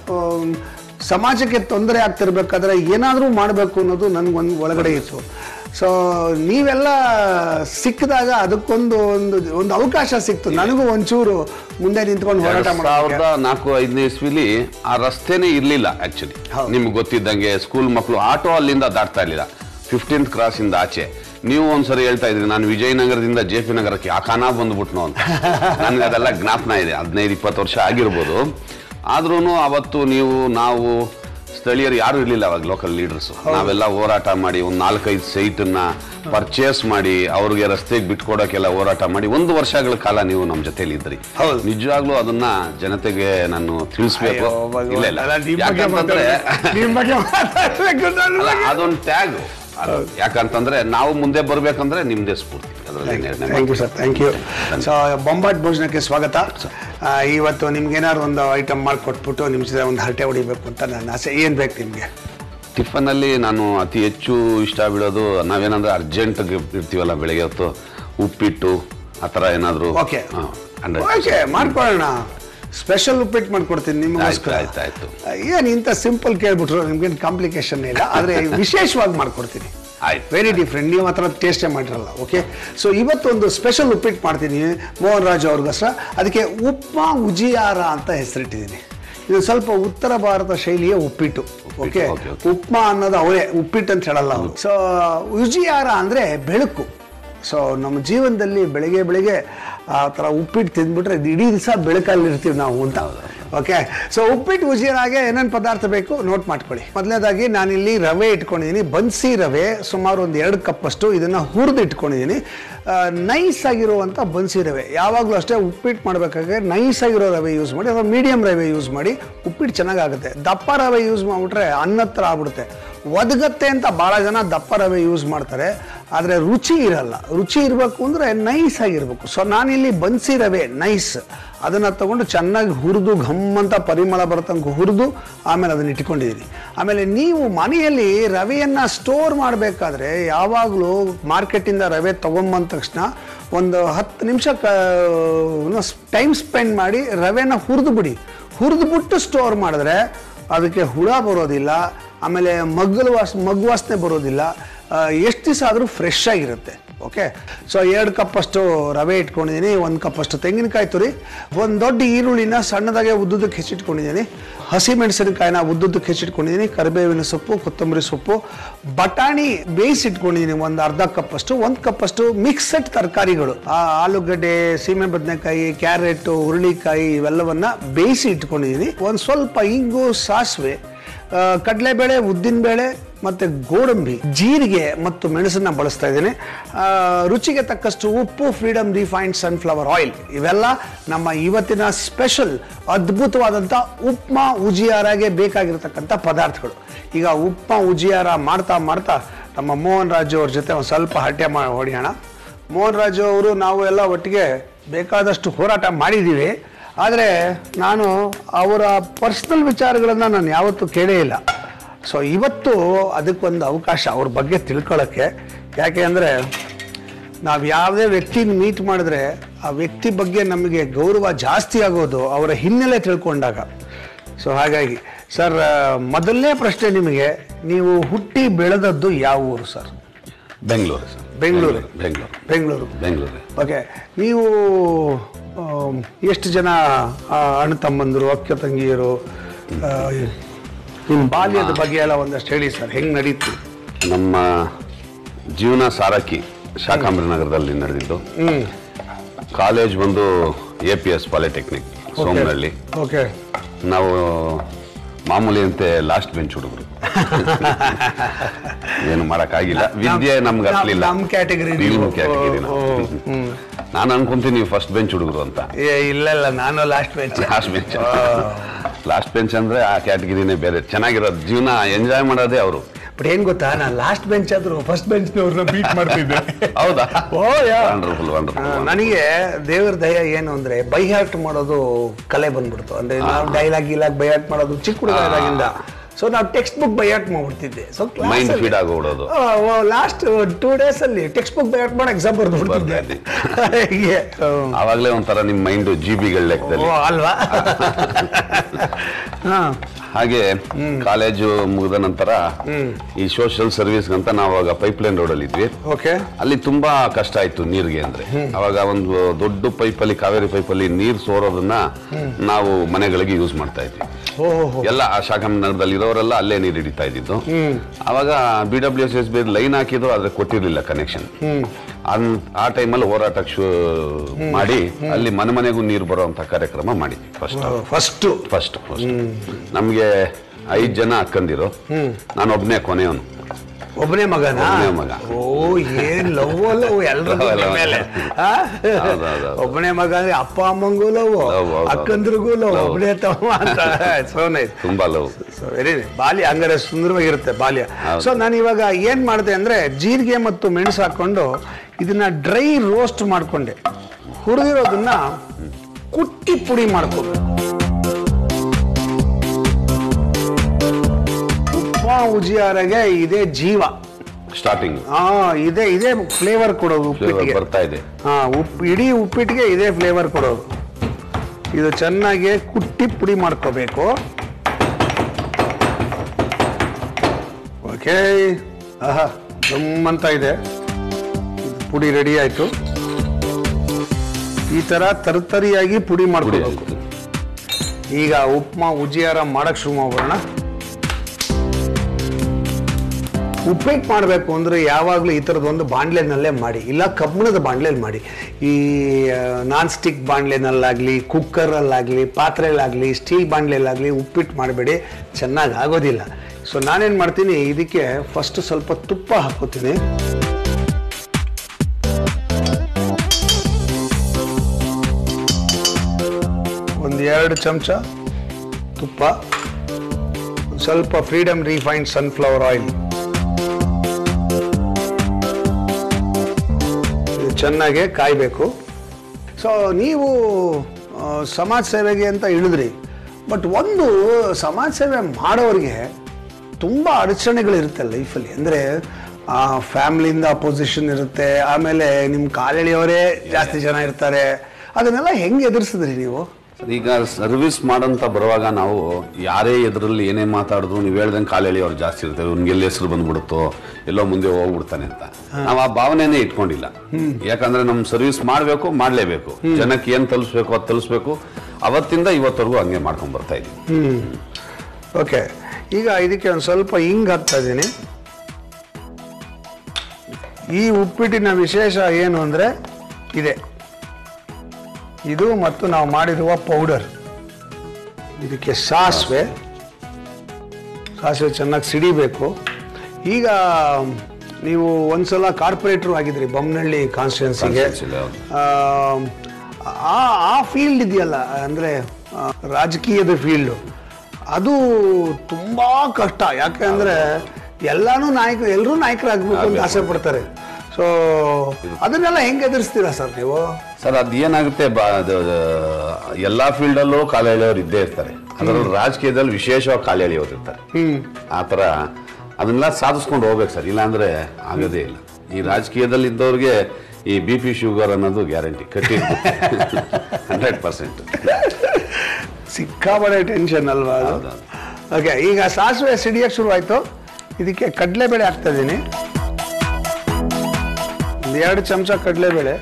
Speaker 1: ಸಮಾಜಕ್ಕೆ ತೊಂದರೆ ಆಗ್ತಿರ್ಬೇಕಾದ್ರೆ ಏನಾದರೂ ಮಾಡಬೇಕು ಅನ್ನೋದು ನನಗೊಂದು ಒಳಗಡೆ ಇತ್ತು ಸೊ ನೀವೆಲ್ಲ ಸಿಕ್ಕಿದಾಗ ಅದಕ್ಕೊಂದು ಒಂದು ಒಂದು ಅವಕಾಶ ಸಿಕ್ತು ನನಗೂ ಒಂಚೂರು ಮುಂದೆ ನಿಂತ್ಕೊಂಡು ಹೋರಾಟ
Speaker 5: ಎರಡ್
Speaker 1: ಮಾಡೋದಕ್ಕೆ
Speaker 5: ಸಾವಿರದ ನಾಲ್ಕು ಐದನೇ ಇಸ್ವಿಲಿ ಆ ರಸ್ತೆನೇ ಇರ್ಲಿಲ್ಲ ಆಕ್ಚುಲಿ
Speaker 1: ಹೌದು.
Speaker 5: ನಿಮ್ಗೆ ಗೊತ್ತಿದ್ದಂಗೆ ಸ್ಕೂಲ್ ಮಕ್ಕಳು ಆಟೋ ಅಲ್ಲಿಂದ ದಾಟ್ತಾ ಇರ್ಲಿಲ್ಲ ಫಿಫ್ಟೀನ್ತ್ ಕ್ರಾಸ್ ಇಂದ ಆಚೆ ನೀವು ಒಂದ್ಸರಿ ಹೇಳ್ತಾ ಇದ್ರಿ ನಾನು ವಿಜಯನಗರದಿಂದ ಜೆ ಪಿ ನಗರಕ್ಕೆ ಆ ಖಾನ ಬಂದ್ಬಿಟ್ನು ಅಂತ ನನ್ಗೆ ಅದೆಲ್ಲ ಜ್ಞಾಪನ ಇದೆ ಹದಿನೈದು ಇಪ್ಪತ್ತು ವರ್ಷ ಆಗಿರ್ಬೋದು ಆದ್ರೂ ಅವತ್ತು ನೀವು ನಾವು ಸ್ಥಳೀಯರು ಯಾರು ಇರಲಿಲ್ಲ ಅವಾಗ ಲೋಕಲ್ ಲೀಡರ್ಸ್ ನಾವೆಲ್ಲ ಹೋರಾಟ ಮಾಡಿ ಒಂದು ನಾಲ್ಕೈದು ಸೈಟನ್ನ ಪರ್ಚೇಸ್ ಮಾಡಿ ಅವ್ರಿಗೆ ರಸ್ತೆಗೆ ಬಿಟ್ಕೊಡೋಕೆಲ್ಲ ಹೋರಾಟ ಮಾಡಿ ಒಂದು ವರ್ಷಗಳ ಕಾಲ ನೀವು ನಮ್ಮ ಜೊತೆಲಿ ಇದ್ರಿ
Speaker 1: ಹೌದು.
Speaker 5: ನಿಜವಾಗ್ಲೂ ಅದನ್ನ ಜನತೆಗೆ ನಾನು ತಿಳಿಸ್ಬೇಕು
Speaker 1: ಅಯ್ಯೋ, ಭಗವಂತ.
Speaker 5: ಇಲ್ಲ ಇಲ್ಲ
Speaker 1: ಅಲ್ಲ, ನಿಮ್ ಬಗ್ಗೆ
Speaker 5: ಯಾಕಂತಂದ್ರೆ
Speaker 1: ಮಾತಾಡ್ಬೇಕು. ನಿಮ್ ಬಗ್ಗೆ ಮಾತಾಡ್ಬೇಕು ನನ್ನ
Speaker 5: ಅಲ್ಲ,
Speaker 1: ಬಗ್ಗೆ.
Speaker 5: ಅದೊಂದು ಟ್ಯಾಗ್ ಯಾಕಂತಂದ್ರೆ ನಾವು ಮುಂದೆ ಬರ್ಬೇಕಂದ್ರೆ ನಿಮ್ದೇ ಸ್ಫೂರ್ತಿ ಅದರಲ್ಲಿ ನಿರ್ಣಯ
Speaker 1: thank you sir thank you so Bombat ಭೋಜನಕ್ಕೆ ಸ್ವಾಗತ ಆ, ಇವತ್ತು ನಿಮ್ಗೆ ಏನಾದ್ರು ಒಂದು ಐಟಮ್ ಮಾಡಿಕೊಟ್ಬಿಟ್ಟು ನಿಮ್ಮ ಜೊತೆ ಒಂದು ಹರಟೆ ಹೊಡಿಬೇಕು ಅಂತ ನನ್ನ ಆಸೆ ಏನು ಬೇಕು ನಿಮಗೆ
Speaker 5: ಟಿಫನ್ ಅಲ್ಲಿ ನಾನು ಅತಿ ಹೆಚ್ಚು ಇಷ್ಟ ಬೀಳೋದು ನಾವೇನಂದ್ರೆ ಅರ್ಜೆಂಟ್ ಇರ್ತೀವಲ್ಲ ಬೆಳಿಗ್ಗೆ ಹೊತ್ತು ಉಪ್ಪಿಟ್ಟು ಆ ಥರ ಏನಾದ್ರು
Speaker 1: ಓಕೆ
Speaker 5: ಹಾ, ಅಂದ್ರೆ
Speaker 1: ಓಕೆ ಮಾಡ್ಕೊಳ್ಳೋಣ ಸ್ಪೆಷಲ್ ಉಪ್ಪಿಟ್ಟು ಮಾಡ್ಕೊಡ್ತೀನಿ ನಿಮಗೋಸ್ಕರ
Speaker 5: ಆಯ್ತು, ಆಯ್ತು,
Speaker 1: ಏನು ಇಂಥ ಸಿಂಪಲ್ ಕೇಳ್ಬಿಟ್ರು ನಿಮ್ಗೇನು ಕಾಂಪ್ಲಿಕೇಶನ್ ಇಲ್ಲ ಆದರೆ ವಿಶೇಷವಾಗಿ ಮಾಡ್ಕೊಡ್ತೀನಿ
Speaker 5: ಆಯ್ತು.
Speaker 1: ವೆರಿ ಡಿಫ್ರೆಂಟ್ ನೀವು ಆ ಥರ ಟೇಸ್ಟೇ ಮಾಡಿರಲ್ಲ ಓಕೆ ಸೊ ಇವತ್ತೊಂದು ಸ್ಪೆಷಲ್ ಉಪ್ಪಿಟ್ಟು ಮಾಡ್ತೀನಿ ಮೋಹನ್ ರಾಜು ಅವ್ರಿಗೋಸ್ಕರ ಅದಕ್ಕೆ ಉಪ್ಮಾ ಉಜಿಯಾರ ಅಂತ ಹೆಸರಿಟ್ಟಿದ್ದೀನಿ ಇದು ಸ್ವಲ್ಪ ಉತ್ತರ ಭಾರತ ಶೈಲಿಯ ಉಪ್ಪಿಟ್ಟು ಓಕೆ
Speaker 5: okay, okay.
Speaker 1: ಉಪ್ಮಾ ಅನ್ನೋದು ಅವರೇ ಉಪ್ಪಿಟ್ಟು ಅಂತ ಹೇಳಲ್ಲ ಅವರು ಸೊ ಉಜಿಯಾರ ಅಂದರೆ ಬೆಳಕು ಸೊ ನಮ್ಮ ಜೀವನದಲ್ಲಿ ಬೆಳಿಗ್ಗೆ ಬೆಳಿಗ್ಗೆ ಆ ಥರ ಉಪ್ಪಿಟ್ಟು ತಿಂದ್ಬಿಟ್ರೆ ಇಡೀ ದಿವಸ ಬೆಳಕಲ್ಲಿ ಇರ್ತೀವಿ ನಾವು ಅಂತ ಓಕೆ ಸೊ ಉಪ್ಪಿಟ್ಟು ಉಜಿಯರಾಗೆ ಏನೇನು ಪದಾರ್ಥ ಬೇಕು ನೋಟ್ ಮಾಡ್ಕೊಳ್ಳಿ ಮೊದಲನೇದಾಗಿ ನಾನಿಲ್ಲಿ ರವೆ ಇಟ್ಕೊಂಡಿದ್ದೀನಿ ಬನ್ಸಿ ರವೆ ಸುಮಾರು ಒಂದು ಎರಡು ಕಪ್ಪಷ್ಟು ಇದನ್ನು ಹುರಿದು ಇಟ್ಕೊಂಡಿದ್ದೀನಿ ನೈಸ್ ಆಗಿರುವಂಥ ಬನ್ಸಿ ರವೆ ಯಾವಾಗಲೂ ಅಷ್ಟೇ ಉಪ್ಪಿಟ್ಟು ಮಾಡಬೇಕಾದ್ರೆ ನೈಸ್ ಆಗಿರೋ ರವೆ ಯೂಸ್ ಮಾಡಿ ಅಥವಾ ಮೀಡಿಯಂ ರವೆ ಯೂಸ್ ಮಾಡಿ ಉಪ್ಪಿಟ್ಟು ಚೆನ್ನಾಗಾಗುತ್ತೆ ದಪ್ಪ ರವೆ ಯೂಸ್ ಮಾಡಿಬಿಟ್ರೆ ಅನ್ನದ ಥರ ಆಗ್ಬಿಡುತ್ತೆ ಒದಗತ್ತೆ ಅಂತ ಭಾಳ ಜನ ದಪ್ಪ ರವೆ ಯೂಸ್ ಮಾಡ್ತಾರೆ ಆದರೆ ರುಚಿ ಇರಲ್ಲ ರುಚಿ ಇರಬೇಕು ಅಂದರೆ ನೈಸ್ ಆಗಿರಬೇಕು ಸೊ ನಾನಿಲ್ಲಿ ಬನ್ಸಿ ರವೆ ನೈಸ್ ಅದನ್ನು ತಗೊಂಡು ಚೆನ್ನಾಗಿ ಹುರಿದು ಘಮ್ ಅಂತ ಪರಿಮಳ ಬರತಂಕ ಹುರಿದು ಆಮೇಲೆ ಅದನ್ನು ಇಟ್ಕೊಂಡಿದ್ದೀನಿ ಆಮೇಲೆ ನೀವು ಮನೆಯಲ್ಲಿ ರವೆಯನ್ನು ಸ್ಟೋರ್ ಮಾಡಬೇಕಾದ್ರೆ ಯಾವಾಗಲೂ ಮಾರ್ಕೆಟಿಂದ ರವೆ ತೊಗೊಂಬಂದ ತಕ್ಷಣ ಒಂದು ಹತ್ತು ನಿಮಿಷ ಟೈಮ್ ಸ್ಪೆಂಡ್ ಮಾಡಿ ರವೆನ ಹುರಿದು ಬಿಡಿ ಹುರಿದ್ಬಿಟ್ಟು ಸ್ಟೋರ್ ಮಾಡಿದ್ರೆ ಅದಕ್ಕೆ ಹುಳ ಬರೋದಿಲ್ಲ ಆಮೇಲೆ ಮಗ್ಗಲು ವಾಸ್ ಮಗ್ಗು ವಾಸನೆ ಬರೋದಿಲ್ಲ ಎಷ್ಟು ದಿವಸ ಆದರೂ ಫ್ರೆಶ್ ಆಗಿರುತ್ತೆ ಓಕೆ ಸೊ ಎರಡು ಕಪ್ಪಷ್ಟು ರವೆ ಇಟ್ಕೊಂಡಿದ್ದೀನಿ ಒಂದು ಕಪ್ಪಷ್ಟು ತೆಂಗಿನಕಾಯಿ ತುರಿ ಒಂದು ದೊಡ್ಡ ಈರುಳ್ಳಿನ ಸಣ್ಣದಾಗೆ ಉದ್ದುದಕ್ಕೆ ಹೆಚ್ಚಿಟ್ಕೊಂಡಿದ್ದೀನಿ ಹಸಿ ಮೆಣಸಿನಕಾಯಿನ ಉದ್ದುದಕ್ಕೆ ಹೆಚ್ಚಿಟ್ಕೊಂಡಿದ್ದೀನಿ ಕರಿಬೇವಿನ ಸೊಪ್ಪು ಕೊತ್ತಂಬರಿ ಸೊಪ್ಪು ಬಟಾಣಿ ಬೇಯಿಸಿಟ್ಕೊಂಡಿದ್ದೀನಿ ಒಂದು ಅರ್ಧ ಕಪ್ಪಷ್ಟು ಒಂದು ಕಪ್ಪಷ್ಟು ಮಿಕ್ಸಡ್ ತರಕಾರಿಗಳು ಆ ಆಲೂಗಡ್ಡೆ ಸೀಮೆ ಬದನೆಕಾಯಿ ಕ್ಯಾರೆಟ್ ಹುರುಳಿಕಾಯಿ ಇವೆಲ್ಲವನ್ನ ಬೇಯಿಸಿ ಇಟ್ಕೊಂಡಿದ್ದೀನಿ ಒಂದು ಸ್ವಲ್ಪ ಇಂಗು ಸಾಸಿವೆ ಆ, ಕಡಲೆಬೇಳೆ ಉದ್ದಿನಬೇಳೆ ಮತ್ತು ಗೋಡಂಬಿ ಜೀರಿಗೆ ಮತ್ತು ಮೆಣಸನ್ನ ಬಳಸ್ತಾ ಇದ್ದೀನಿ ಆ, ರುಚಿಗೆ ತಕ್ಕಷ್ಟು ಉಪ್ಪು ಫ್ರೀಡಮ್ ರಿಫೈನ್ಡ್ ಸನ್ಫ್ಲವರ್ ಆಯಿಲ್ ಇವೆಲ್ಲ ನಮ್ಮ ಇವತ್ತಿನ ಸ್ಪೆಷಲ್ ಅದ್ಭುತವಾದಂಥ ಉಪ್ಮಾ ಉಜಿಯಾರಾಗೆ ಬೇಕಾಗಿರ್ತಕ್ಕಂಥ ಪದಾರ್ಥಗಳು ಈಗ ಉಪ್ಮಾ ಉಜಿಯಾರ ಮಾಡ್ತಾ ಮಾಡ್ತಾ ನಮ್ಮ ಮೋಹನ್ ರಾಜು ಅವ್ರ ಜೊತೆ ಒಂದು ಸ್ವಲ್ಪ ಹರಟೆ ಮಾಡಿ ಹೊಡೆಯೋಣ ಮೋಹನ್ ರಾಜು ಅವರು ನಾವು ಎಲ್ಲ ಒಟ್ಟಿಗೆ ಬೇಕಾದಷ್ಟು ಹೋರಾಟ ಮಾಡಿದ್ದೀವಿ ಆದರೆ ನಾನು ಅವರ ಪರ್ಸ್ನಲ್ ವಿಚಾರಗಳನ್ನು ನಾನು ಯಾವತ್ತೂ ಕೇಳೇ ಇಲ್ಲ ಸೊ ಇವತ್ತು ಅದಕ್ಕೊಂದು ಅವಕಾಶ ಅವ್ರ ಬಗ್ಗೆ ತಿಳ್ಕೊಳ್ಳೋಕ್ಕೆ ಯಾಕೆ ಅಂದರೆ ನಾವು ಯಾವುದೇ ವ್ಯಕ್ತಿನ ಮೀಟ್ ಮಾಡಿದ್ರೆ ಆ ವ್ಯಕ್ತಿ ಬಗ್ಗೆ ನಮಗೆ ಗೌರವ ಜಾಸ್ತಿ ಆಗೋದು ಅವರ ಹಿನ್ನೆಲೆ ತಿಳ್ಕೊಂಡಾಗ ಸೊ ಹಾಗಾಗಿ ಸರ್ ಮೊದಲನೇ ಪ್ರಶ್ನೆ ನಿಮಗೆ ನೀವು ಹುಟ್ಟಿ ಬೆಳೆದದ್ದು ಯಾವ ಊರು sir
Speaker 5: Bengaluru sir
Speaker 1: Bengaluru.
Speaker 5: Bengaluru
Speaker 1: Bengaluru
Speaker 5: Bengaluru
Speaker 1: okay ನೀವು ಆಮ್, ಎಷ್ಟು ಜನ ಆ, ಅಣ್ಣ ತಮ್ಮಂದರು ಅಕ್ಕ ತಂಗಿಯರು ಆ, ನಿಮ್ಮ ಬಾಲ್ಯದ ಬಗ್ಗೆ ಎಲ್ಲ ಒಂದಷ್ಟು ಹೇಳಿ ಸರ್ ಹೆಂಗೆ ನಡೀತು
Speaker 5: ನಮ್ಮ ಜೀವನ ಸಾರಕ್ಕಿ ಶಾಕಾಂಬರಿ ನಗರದಲ್ಲಿ ನಡೆದಿದ್ದು ಕಾಲೇಜ್ ಬಂದು A P S polytechnic Somanahalli
Speaker 1: okay
Speaker 5: ನಾವು ಮಾಮೂಲಿ ಅಂತೆ ಲಾಸ್ಟ್ ಬೆಂಚ್ ಹುಡುಗರು ಏನು ಮಾಡಕ್ಕಾಗಿಲ್ಲ ವಿದ್ಯೆ ನಮ್ಗೆ
Speaker 1: ನಮ್-
Speaker 5: ಹತ್ತಲಿಲ್ಲ
Speaker 1: ನಮ್ category ನೀವು.
Speaker 5: ನಿಮ್ಮ category ನಾವು.
Speaker 1: ಓ, ಓ, ಹ್ಮ್.
Speaker 5: ನಾನು ಅನ್ಕೊಂತೀನಿ ನೀವು ಫಸ್ಟ್ ಬೆಂಚ್ ಹುಡುಗರು ಅಂತ
Speaker 1: ಏ ಇಲ್ಲ ಇಲ್ಲ ನಾನು last bench
Speaker 5: last bench last bench ಅಂದ್ರೆ ಆ ಕ್ಯಾಟಗಿರಿನೇ ಬೇರೆ ಚೆನ್ನಾಗಿರೋದು ಜೀವನ ಎಂಜಾಯ್ ಮಾಡೋದೇ ಅವರು
Speaker 1: ಬಟ್ ಏನ್ ಗೊತ್ತಾ ನಾನು ಲಾಸ್ಟ್ ಬೆಂಚ್ ಆದ್ರೂ ಫಸ್ಟ್ ಬೆಂಚ್ನವ್ರನ್ನ ಬೀಟ್ ಮಾಡ್ತಿದ್ದೆ
Speaker 5: ಹೌದಾ
Speaker 1: ಓ ಯಾ
Speaker 5: ವಂಡರ್ಫುಲ್
Speaker 1: ಆ,
Speaker 5: ವಂಡರ್ಫುಲ್
Speaker 1: ನನಗೆ ದೇವ್ರ ದಯ ಏನು ಅಂದ್ರೆ ಬೈಹಾಟ್ ಮಾಡೋದು ಕಲೆ ಬಂದ್ಬಿಡ್ತು ಅಂದ್ರೆ ನಾವು ಡೈಲಾಗ್ ಗೀಲಾಗ್ ಬೈಹಾಟ್ ಮಾಡೋದು ಚಿಕ್ಕ ಹುಡುಗ ಇದ್ದಾಗಿಂದ ಸೊ ನಾವು ಟೆಕ್ಸ್ಟ್ ಬುಕ್ ಬೈಹಾಟ್ ಮಾಡ್ಬಿಡ್ತಿದ್ದೆ ಸೊ
Speaker 5: ಮೈಂಡ್ ಫೀಡ್ ಆಗೋಬಿಡೋದು
Speaker 1: ಲಾಸ್ಟ್ ಟೂ ಡೇಸ್ ಅಲ್ಲಿ ಟೆಕ್ಸ್ಟ್ ಬುಕ್ ಬೈಹಾಟ್ ಮಾಡಿ ಎಕ್ಸಾಮ್ ಬರ್ದ್ಬಿಡ್ತಿದ್ದೆ ಹೀಗೆ ಹ್ಮ್.
Speaker 5: ಆವಾಗಲೇ ಒಂಥರ ನಿಮ್ಮ ಮೈಂಡ್ ಜಿ ಬಿಗಳ ಲೆಕ್ಕದಲ್ಲಿ
Speaker 1: ಓ ಅಲ್ವಾ ಹಾ
Speaker 5: ಹಾಗೆ ಕಾಲೇಜು ಮುಗಿದ ನಂತರ ಈ ಸೋಷಿಯಲ್ ಸರ್ವಿಸ್ ಅಂತ ನಾವು ಅವಾಗ ಪೈಪ್ಲೈನ್ ರೋಡಲ್ಲಿ ಇದ್ವಿ
Speaker 1: ಓಕೆ
Speaker 5: ಅಲ್ಲಿ ತುಂಬಾ ಕಷ್ಟ ಆಯ್ತು ನೀರಿಗೆ ಅಂದ್ರೆ ಅವಾಗ ಒಂದು ದೊಡ್ಡ ಪೈಪಲ್ಲಿ ಕಾವೇರಿ ಪೈಪಲ್ಲಿ ನೀರು ಸೋರೋದನ್ನ ನಾವು ಮನೆಗಳಿಗೆ ಯೂಸ್ ಮಾಡ್ತಾ ಇದ್ವಿ
Speaker 1: ಓಹೋ
Speaker 5: ಎಲ್ಲ ಆ ಶಾಖಾಮ ನಗರದಲ್ಲಿ ಇರೋರೆಲ್ಲ ಅಲ್ಲೇ ನೀರು ಹಿಡಿತಾ ಇದ್ದಿದ್ದು ಅವಾಗ B W S S B line ಹಾಕಿದ್ರು ಆದ್ರೆ ಕೊಟ್ಟಿರ್ಲಿಲ್ಲ ಕನೆಕ್ಷನ್ ಆ ಟೈಮಲ್ಲಿ ಹೋರಾಟ ಶು ಮಾಡಿ ಅಲ್ಲಿ ಮನೆ ಮನೆಗೂ ನೀರು ಬರುವಂತ ಕಾರ್ಯಕ್ರಮ ಮಾಡಿದ್ವಿ ಫಸ್ಟ್
Speaker 1: ಫಸ್ಟ್
Speaker 5: ಫಸ್ಟ್ ಫಸ್ಟ್ ನಮ್ಗೆ ಐದ್ ಜನ ಅಕ್ಕಂದಿರು ನಾನು ಒಬ್ನೇ ಕೊನೆಯವನು
Speaker 1: ಒಬ್ಬನೇ ಮಗನ
Speaker 5: ಒಬ್ನೇ ಮಗ.
Speaker 1: ಓ ಏನ್ ಲವ್ ಲವ್ ಎಲ್ರಿಗೂ
Speaker 5: Love, love.
Speaker 1: ಮೇಲೆ ಆ?
Speaker 5: ಹೌದು, ಹೌದು, ಹೌದು.
Speaker 1: ಒಬ್ಬನೇ ಮಗ ಅಂದ್ರೆ ಅಪ್ಪ ಅಮ್ಮಂಗೂ ಲವ್
Speaker 5: Love, ಹೌದು, ಹೌದು.
Speaker 1: ಅಕ್ಕಂದ್ರಿಗೂ ಲವ್
Speaker 5: Love.
Speaker 1: ಒಬ್ಬನೇ ತಮ್ಮ ಅಂತ ಸೊ ನೈಸ್
Speaker 5: ತುಂಬಾ ಲವ್
Speaker 1: ವೆರಿ ಬಾಲ್ಯ ಹಂಗಾರೆ ಸುಂದರವಾಗಿರುತ್ತೆ ಬಾಲ್ಯ
Speaker 5: ಹೌದು.
Speaker 1: ಸೊ ನಾನು ಇವಾಗ ಏನ್ ಮಾಡಿದೆ ಅಂದ್ರೆ ಜೀರಿಗೆ ಮತ್ತು ಮೆಣಸು ಹಾಕೊಂಡು ಇದನ್ನ ಡ್ರೈ ರೋಸ್ಟ್ ಮಾಡ್ಕೊಂಡೆ ಹುರಿದಿರೋದನ್ನ ಕುಟ್ಟಿ ಪುಡಿ ಮಾಡ್ಕೋಬೇಕು ಉಪ್ಪ ಉಜಿಯಾರಗೆ ಇದೇ ಜೀವ
Speaker 5: ಸ್ಟಾರ್ಟಿಂಗ್
Speaker 1: ಆ ಇದೇ ಇದೇ ಫ್ಲೇವರ್ ಕೊಡೋದು ಉಪ್ಪಿಟ್ಟಿಗೆ
Speaker 5: ಬರ್ತಾ ಇದೆ
Speaker 1: ಹಾ ಉಪ್ಪು ಇಡೀ ಉಪ್ಪಿಟ್ಟಿಗೆ ಇದೇ ಫ್ಲೇವರ್ ಕೊಡೋದು ಇದು ಚೆನ್ನಾಗಿ ಕುಟ್ಟಿ ಪುಡಿ ಮಾಡ್ಕೋಬೇಕು ಓಕೆ ಆಹಾ ಗಮ್ಮಂತ ಇದೆ ಇದು ಪುಡಿ ರೆಡಿ ಆಯ್ತು ಈ ತರ ತರ್ತರಿಯಾಗಿ ಪುಡಿ ಮಾಡ್ಕೋಬೇಕು ಈಗ ಉಪ್ಮಾ ಉಜಿಯಾರ ಮಾಡಕ್ ಶುರು ಮಾಡೋಣ ಉಪ್ಪಿಟ್ಟು ಮಾಡಬೇಕು ಅಂದ್ರೆ ಯಾವಾಗಲೂ ಈ ಥರದ್ದು ಒಂದು ಬಾಣಲೆನಲ್ಲೇ ಮಾಡಿ ಇಲ್ಲ ಕಬ್ಬಿಣದ ಬಾಣಲೆಯಲ್ಲಿ ಮಾಡಿ ಈ ನಾನ್ ಸ್ಟಿಕ್ ಬಾಣಲೆನಲ್ಲಾಗಲಿ ಕುಕ್ಕರಲ್ಲಾಗಲಿ ಪಾತ್ರೆಯಲ್ಲಾಗಲಿ ಸ್ಟೀಲ್ ಬಾಣಲೆಯಲ್ಲಾಗಲಿ ಉಪ್ಪಿಟ್ಟು ಮಾಡಬೇಡಿ ಚೆನ್ನಾಗಿ ಆಗೋದಿಲ್ಲ ಸೊ ನಾನೇನು ಮಾಡ್ತೀನಿ ಇದಕ್ಕೆ ಫಸ್ಟ್ ಸ್ವಲ್ಪ ತುಪ್ಪ ಹಾಕೋತೀನಿ ಒಂದು ಎರಡು ಚಮಚ ತುಪ್ಪ ಒಂದ್ ಸ್ವಲ್ಪ ಫ್ರೀಡಮ್ ರಿಫೈನ್ಡ್ ಸನ್ಫ್ಲವರ್ ಆಯಿಲ್ ಇದು ಚೆನ್ನಾಗಿ ಕಾಯಬೇಕು ಸೊ ನೀವು ಆ, ಸಮಾಜ ಸೇವೆಗೆ ಅಂತ ಇಳಿದ್ರಿ ಬಟ್ ಒಂದು ಸಮಾಜ ಸೇವೆ ಮಾಡೋರಿಗೆ ತುಂಬ ಅಡಚಣೆಗಳಿರುತ್ತೆ ಲೈಫಲ್ಲಿ ಅಂದರೆ ಫ್ಯಾಮ್ಲಿಯಿಂದ ಅಪೋಸಿಷನ್ ಇರುತ್ತೆ ಆಮೇಲೆ ನಿಮ್ಮ ಕಾಲೆಳೆಯವರೇ ಜಾಸ್ತಿ ಜನ ಇರ್ತಾರೆ ಅದನ್ನೆಲ್ಲ ಹೆಂಗೆ ಎದುರಿಸಿದ್ರಿ ನೀವು
Speaker 5: ಈಗ ಸರ್ವಿಸ್ ಮಾಡಂತ ಬರುವಾಗ ನಾವು ಯಾರೇ ಎದುರಲ್ಲಿ ಏನೇ ಮಾತಾಡಿದ್ರು ನೀವು ಹೇಳ್ದಂಗೆ ಕಾಲೇಳಿ ಅವ್ರು ಜಾಸ್ತಿ ಇರ್ತಾರೆ ಅವ್ನಿಗೆ ಎಲ್ಲಿ ಹೆಸರು ಬಂದ್ಬಿಡುತ್ತೋ ಎಲ್ಲೋ ಮುಂದೆ ಹೋಗ್ಬಿಡ್ತಾನೆ ಅಂತ ನಾವು ಆ ಭಾವನೆನೇ ಇಟ್ಕೊಂಡಿಲ್ಲ ಯಾಕಂದ್ರೆ ನಮ್ ಸರ್ವಿಸ್ ಮಾಡ್ಬೇಕು ಮಾಡ್ಲೇಬೇಕು ಜನಕ್ಕೆ ಏನ್ ತಲುಪಿಸ್ಬೇಕು ಅದು ತಲುಪಿಸ್ಬೇಕು ಅವತ್ತಿಂದ ಇವತ್ತವರೆಗೂ ಹಂಗೆ ಮಾಡ್ಕೊಂಡ್ ಬರ್ತಾ ಇದ್ವಿ
Speaker 1: ಓಕೆ ಈಗ ಇದಕ್ಕೆ ಒಂದು ಸ್ವಲ್ಪ ಹಿಂಗ್ ಹಾಕ್ತಾ ಇದ್ದೀನಿ ಈ ಉಪ್ಪಿಟ್ಟಿನ ವಿಶೇಷ ಏನು ಅಂದರೆ ಇದೆ ಇದು ಮತ್ತು ನಾವು ಮಾಡಿರುವ ಪೌಡರ್ ಇದಕ್ಕೆ ಸಾಸಿವೆ ಸಾಸಿವೆ ಚೆನ್ನಾಗಿ ಸಿಡಿಬೇಕು ಈಗ ನೀವು ಒಂದ್ಸಲ ಕಾರ್ಪೊರೇಟ್ರು ಆಗಿದ್ರಿ ಬೊಮ್ಮನಹಳ್ಳಿ ಕಾನ್ಸ್ಟಿಟ್ಯೂನ್ಸಿಗೆ
Speaker 5: Constituency, ಹೌದು.
Speaker 1: ಆ ಆ ಫೀಲ್ಡ್ ಇದೆಯಲ್ಲ ಅಂದರೆ ರಾಜಕೀಯದ ಫೀಲ್ಡು ಅದು ತುಂಬ ಕಷ್ಟ ಯಾಕೆ ಅಂದರೆ ಎಲ್ಲಾನು ನಾಯಕ ಎಲ್ಲರೂ ನಾಯಕರಾಗಬೇಕು ಅಂತ ಆಸೆ ಪಡ್ತಾರೆ ಸೊ ಅದನ್ನೆಲ್ಲ ಹೆಂಗೆ ಎದುರಿಸ್ತೀರಾ ಸರ್ ನೀವು
Speaker 5: ಸರ್ ಅದೇನಾಗುತ್ತೆ ಬಾ ಅದು ಅದು ಎಲ್ಲಾ ಫೀಲ್ಡಲ್ಲೂ ಕಾಲ ಎಳೆಯವರು ಇದ್ದೇ ಇರ್ತಾರೆ ಅದರಲ್ಲಿ ರಾಜಕೀಯದಲ್ಲಿ ವಿಶೇಷವಾಗಿ ಕಾಲ ಎಳೆಯವರು ಇರ್ತಾರೆ ಆ ಥರ ಅದನ್ನೆಲ್ಲ ಸಾಧಿಸ್ಕೊಂಡು ಹೋಗ್ಬೇಕು ಸರ್ ಇಲ್ಲಾಂದ್ರೆ ಆಗೋದೇ ಇಲ್ಲ ಈ ರಾಜಕೀಯದಲ್ಲಿ ಇದ್ದವ್ರಿಗೆ ಈ ಬಿ ಪಿ ಶುಗರ್ ಅನ್ನೋದು ಗ್ಯಾರಂಟಿ ಕಟ್ಟಿ ಹಂಡ್ರೆಡ್ ಪರ್ಸೆಂಟ್
Speaker 1: ಸಿಕ್ಕಾಬಡೆ ಟೆನ್ಷನ್ ಅಲ್ವಾ ಅದು
Speaker 5: ಹೌದೌದು.
Speaker 1: ಓಕೆ ಈಗ ಸಾಸಿವೆ ಸಿಡಿಯಕ್ಕೆ ಶುರುವಾಯಿತು ಇದಕ್ಕೆ ಕಡಲೆಬೇಳೆ ಹಾಕ್ತಾ ಇದ್ದೀನಿ ಒಂದು ಎರಡು ಚಮಚ ಕಡಲೆಬೇಳೆ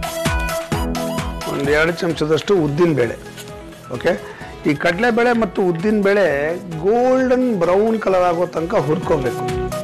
Speaker 1: ಒಂದು ಎರಡು ಚಮಚದಷ್ಟು ಉದ್ದಿನ ಬೇಳೆ ಓಕೆ ಈ ಕಡಲೆಬೇಳೆ ಮತ್ತು ಉದ್ದಿನ ಬೇಳೆ ಗೋಲ್ಡನ್ ಬ್ರೌನ್ ಕಲರ್ ಆಗೋ ತನಕ ಹುರ್ಕೋಬೇಕು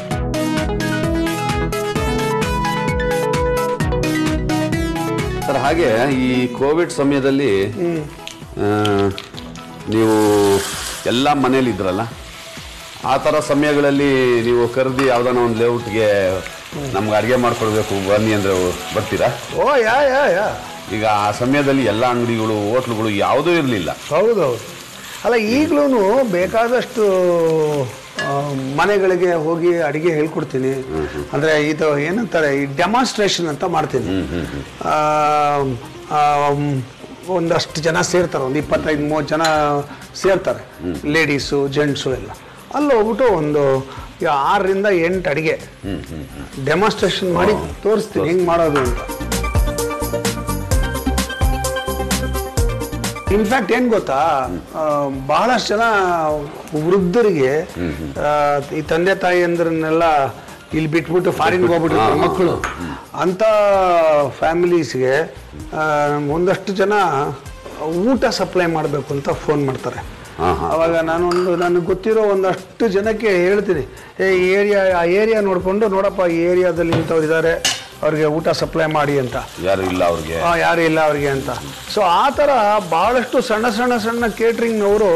Speaker 5: ಸರ್ ಹಾಗೆ ಈ ಕೋವಿಡ್ ಸಮಯದಲ್ಲಿ ಆ, ನೀವು ಎಲ್ಲ ಮನೇಲಿ ಇದ್ರಲ್ಲ ಆ ಥರ ಸಮಯಗಳಲ್ಲಿ ನೀವು ಕರೆದಿ ಯಾವ್ದಾನ ಒಂದು ಲೇಔಟ್ಗೆ ನಮ್ಗೆ ಅಡುಗೆ ಮಾಡ್ಕೊಡ್ಬೇಕು ಬನ್ನಿ ಅಂದರೆ ಬರ್ತೀರಾ
Speaker 1: ಓ ಯಾ ಯಾ ಯಾ
Speaker 5: ಈಗ ಆ ಸಮಯದಲ್ಲಿ ಎಲ್ಲ ಅಂಗಡಿಗಳು ಹೋಟ್ಲುಗಳು ಯಾವುದೂ ಇರಲಿಲ್ಲ
Speaker 1: ಹೌದೌದು ಅಲ್ಲ ಈಗಲೂ ಬೇಕಾದಷ್ಟು ಆ, ಮನೆಗಳಿಗೆ ಹೋಗಿ ಅಡಿಗೆ ಹೇಳ್ಕೊಡ್ತೀನಿ ಅಂದ್ರೆ ಇದು ಏನಂತಾರೆ ಈ ಡೆಮಾನ್ಸ್ಟ್ರೇಷನ್ ಅಂತ ಮಾಡ್ತೀನಿ ಆ, ಆ, ಮ್, ಒಂದಷ್ಟು ಜನ ಸೇರ್ತಾರೆ ಒಂದು ಇಪ್ಪತ್ತೈದು ಮೂವತ್ತು ಜನ ಸೇರ್ತಾರೆ ಲೇಡೀಸು ಜೆಂಟ್ಸು ಎಲ್ಲ ಅಲ್ಲಿ ಹೋಗ್ಬಿಟ್ಟು ಒಂದು ಈ ಆರರಿಂದ ಎಂಟು ಅಡಿಗೆ ಡೆಮಾನ್ಸ್ಟ್ರೇಷನ್ ಮಾಡಿ ತೋರಿಸ್ತೀನಿ ಹೆಂಗ್ ಮಾಡೋದು ಅಂತ ಇನ್ಫ್ಯಾಕ್ಟ್ ಏನ್ ಗೊತ್ತಾ ಆ, ಬಹಳಷ್ಟು ಜನ ವೃದ್ಧರಿಗೆ ಆ, ಈ ತಂದೆ ತಾಯಿ ಅಂದ್ರನ್ನೆಲ್ಲ ಇಲ್ಲಿ ಬಿಟ್ಬಿಟ್ಟು ಫಾರಿನ್ಗೆ ಹೋಗ್ಬಿಟ್ಟಿರ್ತಾರೆ ಮಕ್ಕಳು ಅಂತ ಫ್ಯಾಮಿಲೀಸ್ಗೆ ಒಂದಷ್ಟು ಜನ ಊಟ ಸಪ್ಲೈ ಮಾಡಬೇಕು ಅಂತ ಫೋನ್ ಮಾಡ್ತಾರೆ
Speaker 5: ಹಾ, ಹಾ.
Speaker 1: ಅವಾಗ ನಾನು ಒಂದು ನನಗೆ ಗೊತ್ತಿರೋ ಒಂದಷ್ಟು ಜನಕ್ಕೆ ಹೇಳ್ತೀನಿ ಏ ಈ ಏರಿಯಾ ಆ ಏರಿಯಾ ನೋಡಿಕೊಂಡು ನೋಡಪ್ಪ ಈ ಏರಿಯಾದಲ್ಲಿ ಇಂಥವ್ರು ಇದ್ದಾರೆ ಅವ್ರಿಗೆ ಊಟ ಸಪ್ಲೈ ಮಾಡಿ ಅಂತ
Speaker 5: ಯಾರು ಇಲ್ಲ ಅವ್ರಿಗೆ
Speaker 1: ಆ, ಯಾರು ಇಲ್ಲ ಅವ್ರಿಗೆ ಅಂತ ಸೊ ಆ ಥರ ಭಾಳಷ್ಟು ಸಣ್ಣ ಸಣ್ಣ ಸಣ್ಣ ಕೇಟ್ರಿಂಗ್ನವರು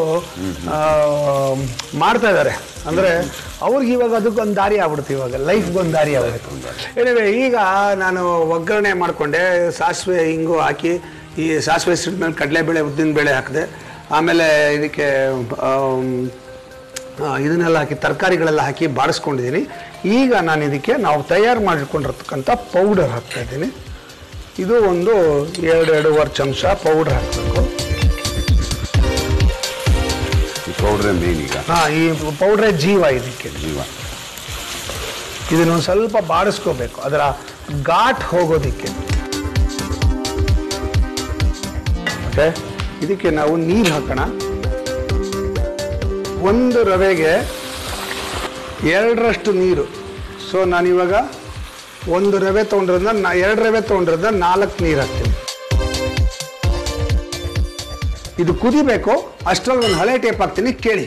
Speaker 1: ಮಾಡ್ತಾ ಇದ್ದಾರೆ ಅಂದರೆ ಅವ್ರಿಗೆ ಇವಾಗ ಅದಕ್ಕೊಂದು ದಾರಿ ಆಗ್ಬಿಡುತ್ತೆ ಇವಾಗ ಲೈಫ್ಗೊಂದು ದಾರಿ ಆಗ್ಬಿಡುತ್ತೆ ಏನಿವೆ ಈಗ ನಾನು ಒಗ್ಗರಣೆ ಮಾಡಿಕೊಂಡೆ ಸಾಸಿವೆ ಹಿಂಗು ಹಾಕಿ ಈ ಸಾಸಿವೆ ಸಿಡ್ ಮೇಲೆ ಕಡಲೆಬೇಳೆ ಉದ್ದಿನ ಬೇಳೆ ಹಾಕಿದೆ ಆಮೇಲೆ ಇದಕ್ಕೆ ಆಮ್, ಆ, ಇದನ್ನೆಲ್ಲ ಹಾಕಿ ತರಕಾರಿಗಳೆಲ್ಲ ಹಾಕಿ ಬಾಡಿಸ್ಕೊಂಡಿದ್ದೀನಿ ಈಗ ನಾನು ಇದಕ್ಕೆ ನಾವು ತಯಾರು ಮಾಡಿಕೊಂಡಿರ್ತಕ್ಕಂಥ ಪೌಡರ್ ಹಾಕ್ತಾ ಇದ್ದೀನಿ ಇದು ಒಂದು ಎರಡು ಎರಡೂವರೆ ಚಮಚ ಪೌಡರ್ ಹಾಕಬೇಕು
Speaker 5: ಈ ಪೌಡ್ರೇ ಮೇನ್ ಈಗ
Speaker 1: ಹಾಂ ಈ ಪೌಡ್ರೇ ಜೀವ ಇದಕ್ಕೆ
Speaker 5: ಜೀವ
Speaker 1: ಇದನ್ನೊಂದು ಸ್ವಲ್ಪ ಬಾಡಿಸ್ಕೋಬೇಕು ಅದರ ಘಾಟ್ ಹೋಗೋದಿಕ್ಕೆ ಓಕೆ ಇದಕ್ಕೆ ನಾವು ನೀರು ಹಾಕೋಣ ಒಂದು ರವೆಗೆ ಎರಡರಷ್ಟು ನೀರು ಸೊ ನಾನಿವಾಗ ಒಂದು ರವೆ ತೊಗೊಂಡ್ರಿಂದ ನಾ ಎರಡು ರವೆ ತೊಗೊಂಡ್ರಿಂದ ನಾಲ್ಕು ನೀರು ಹಾಕ್ತೀನಿ ಇದು ಕುದಿಬೇಕು ಅಷ್ಟರಲ್ಲಿ ಒಂದು ಹಳೆ ಟೇಪ್ ಹಾಕ್ತೀನಿ ಕೇಳಿ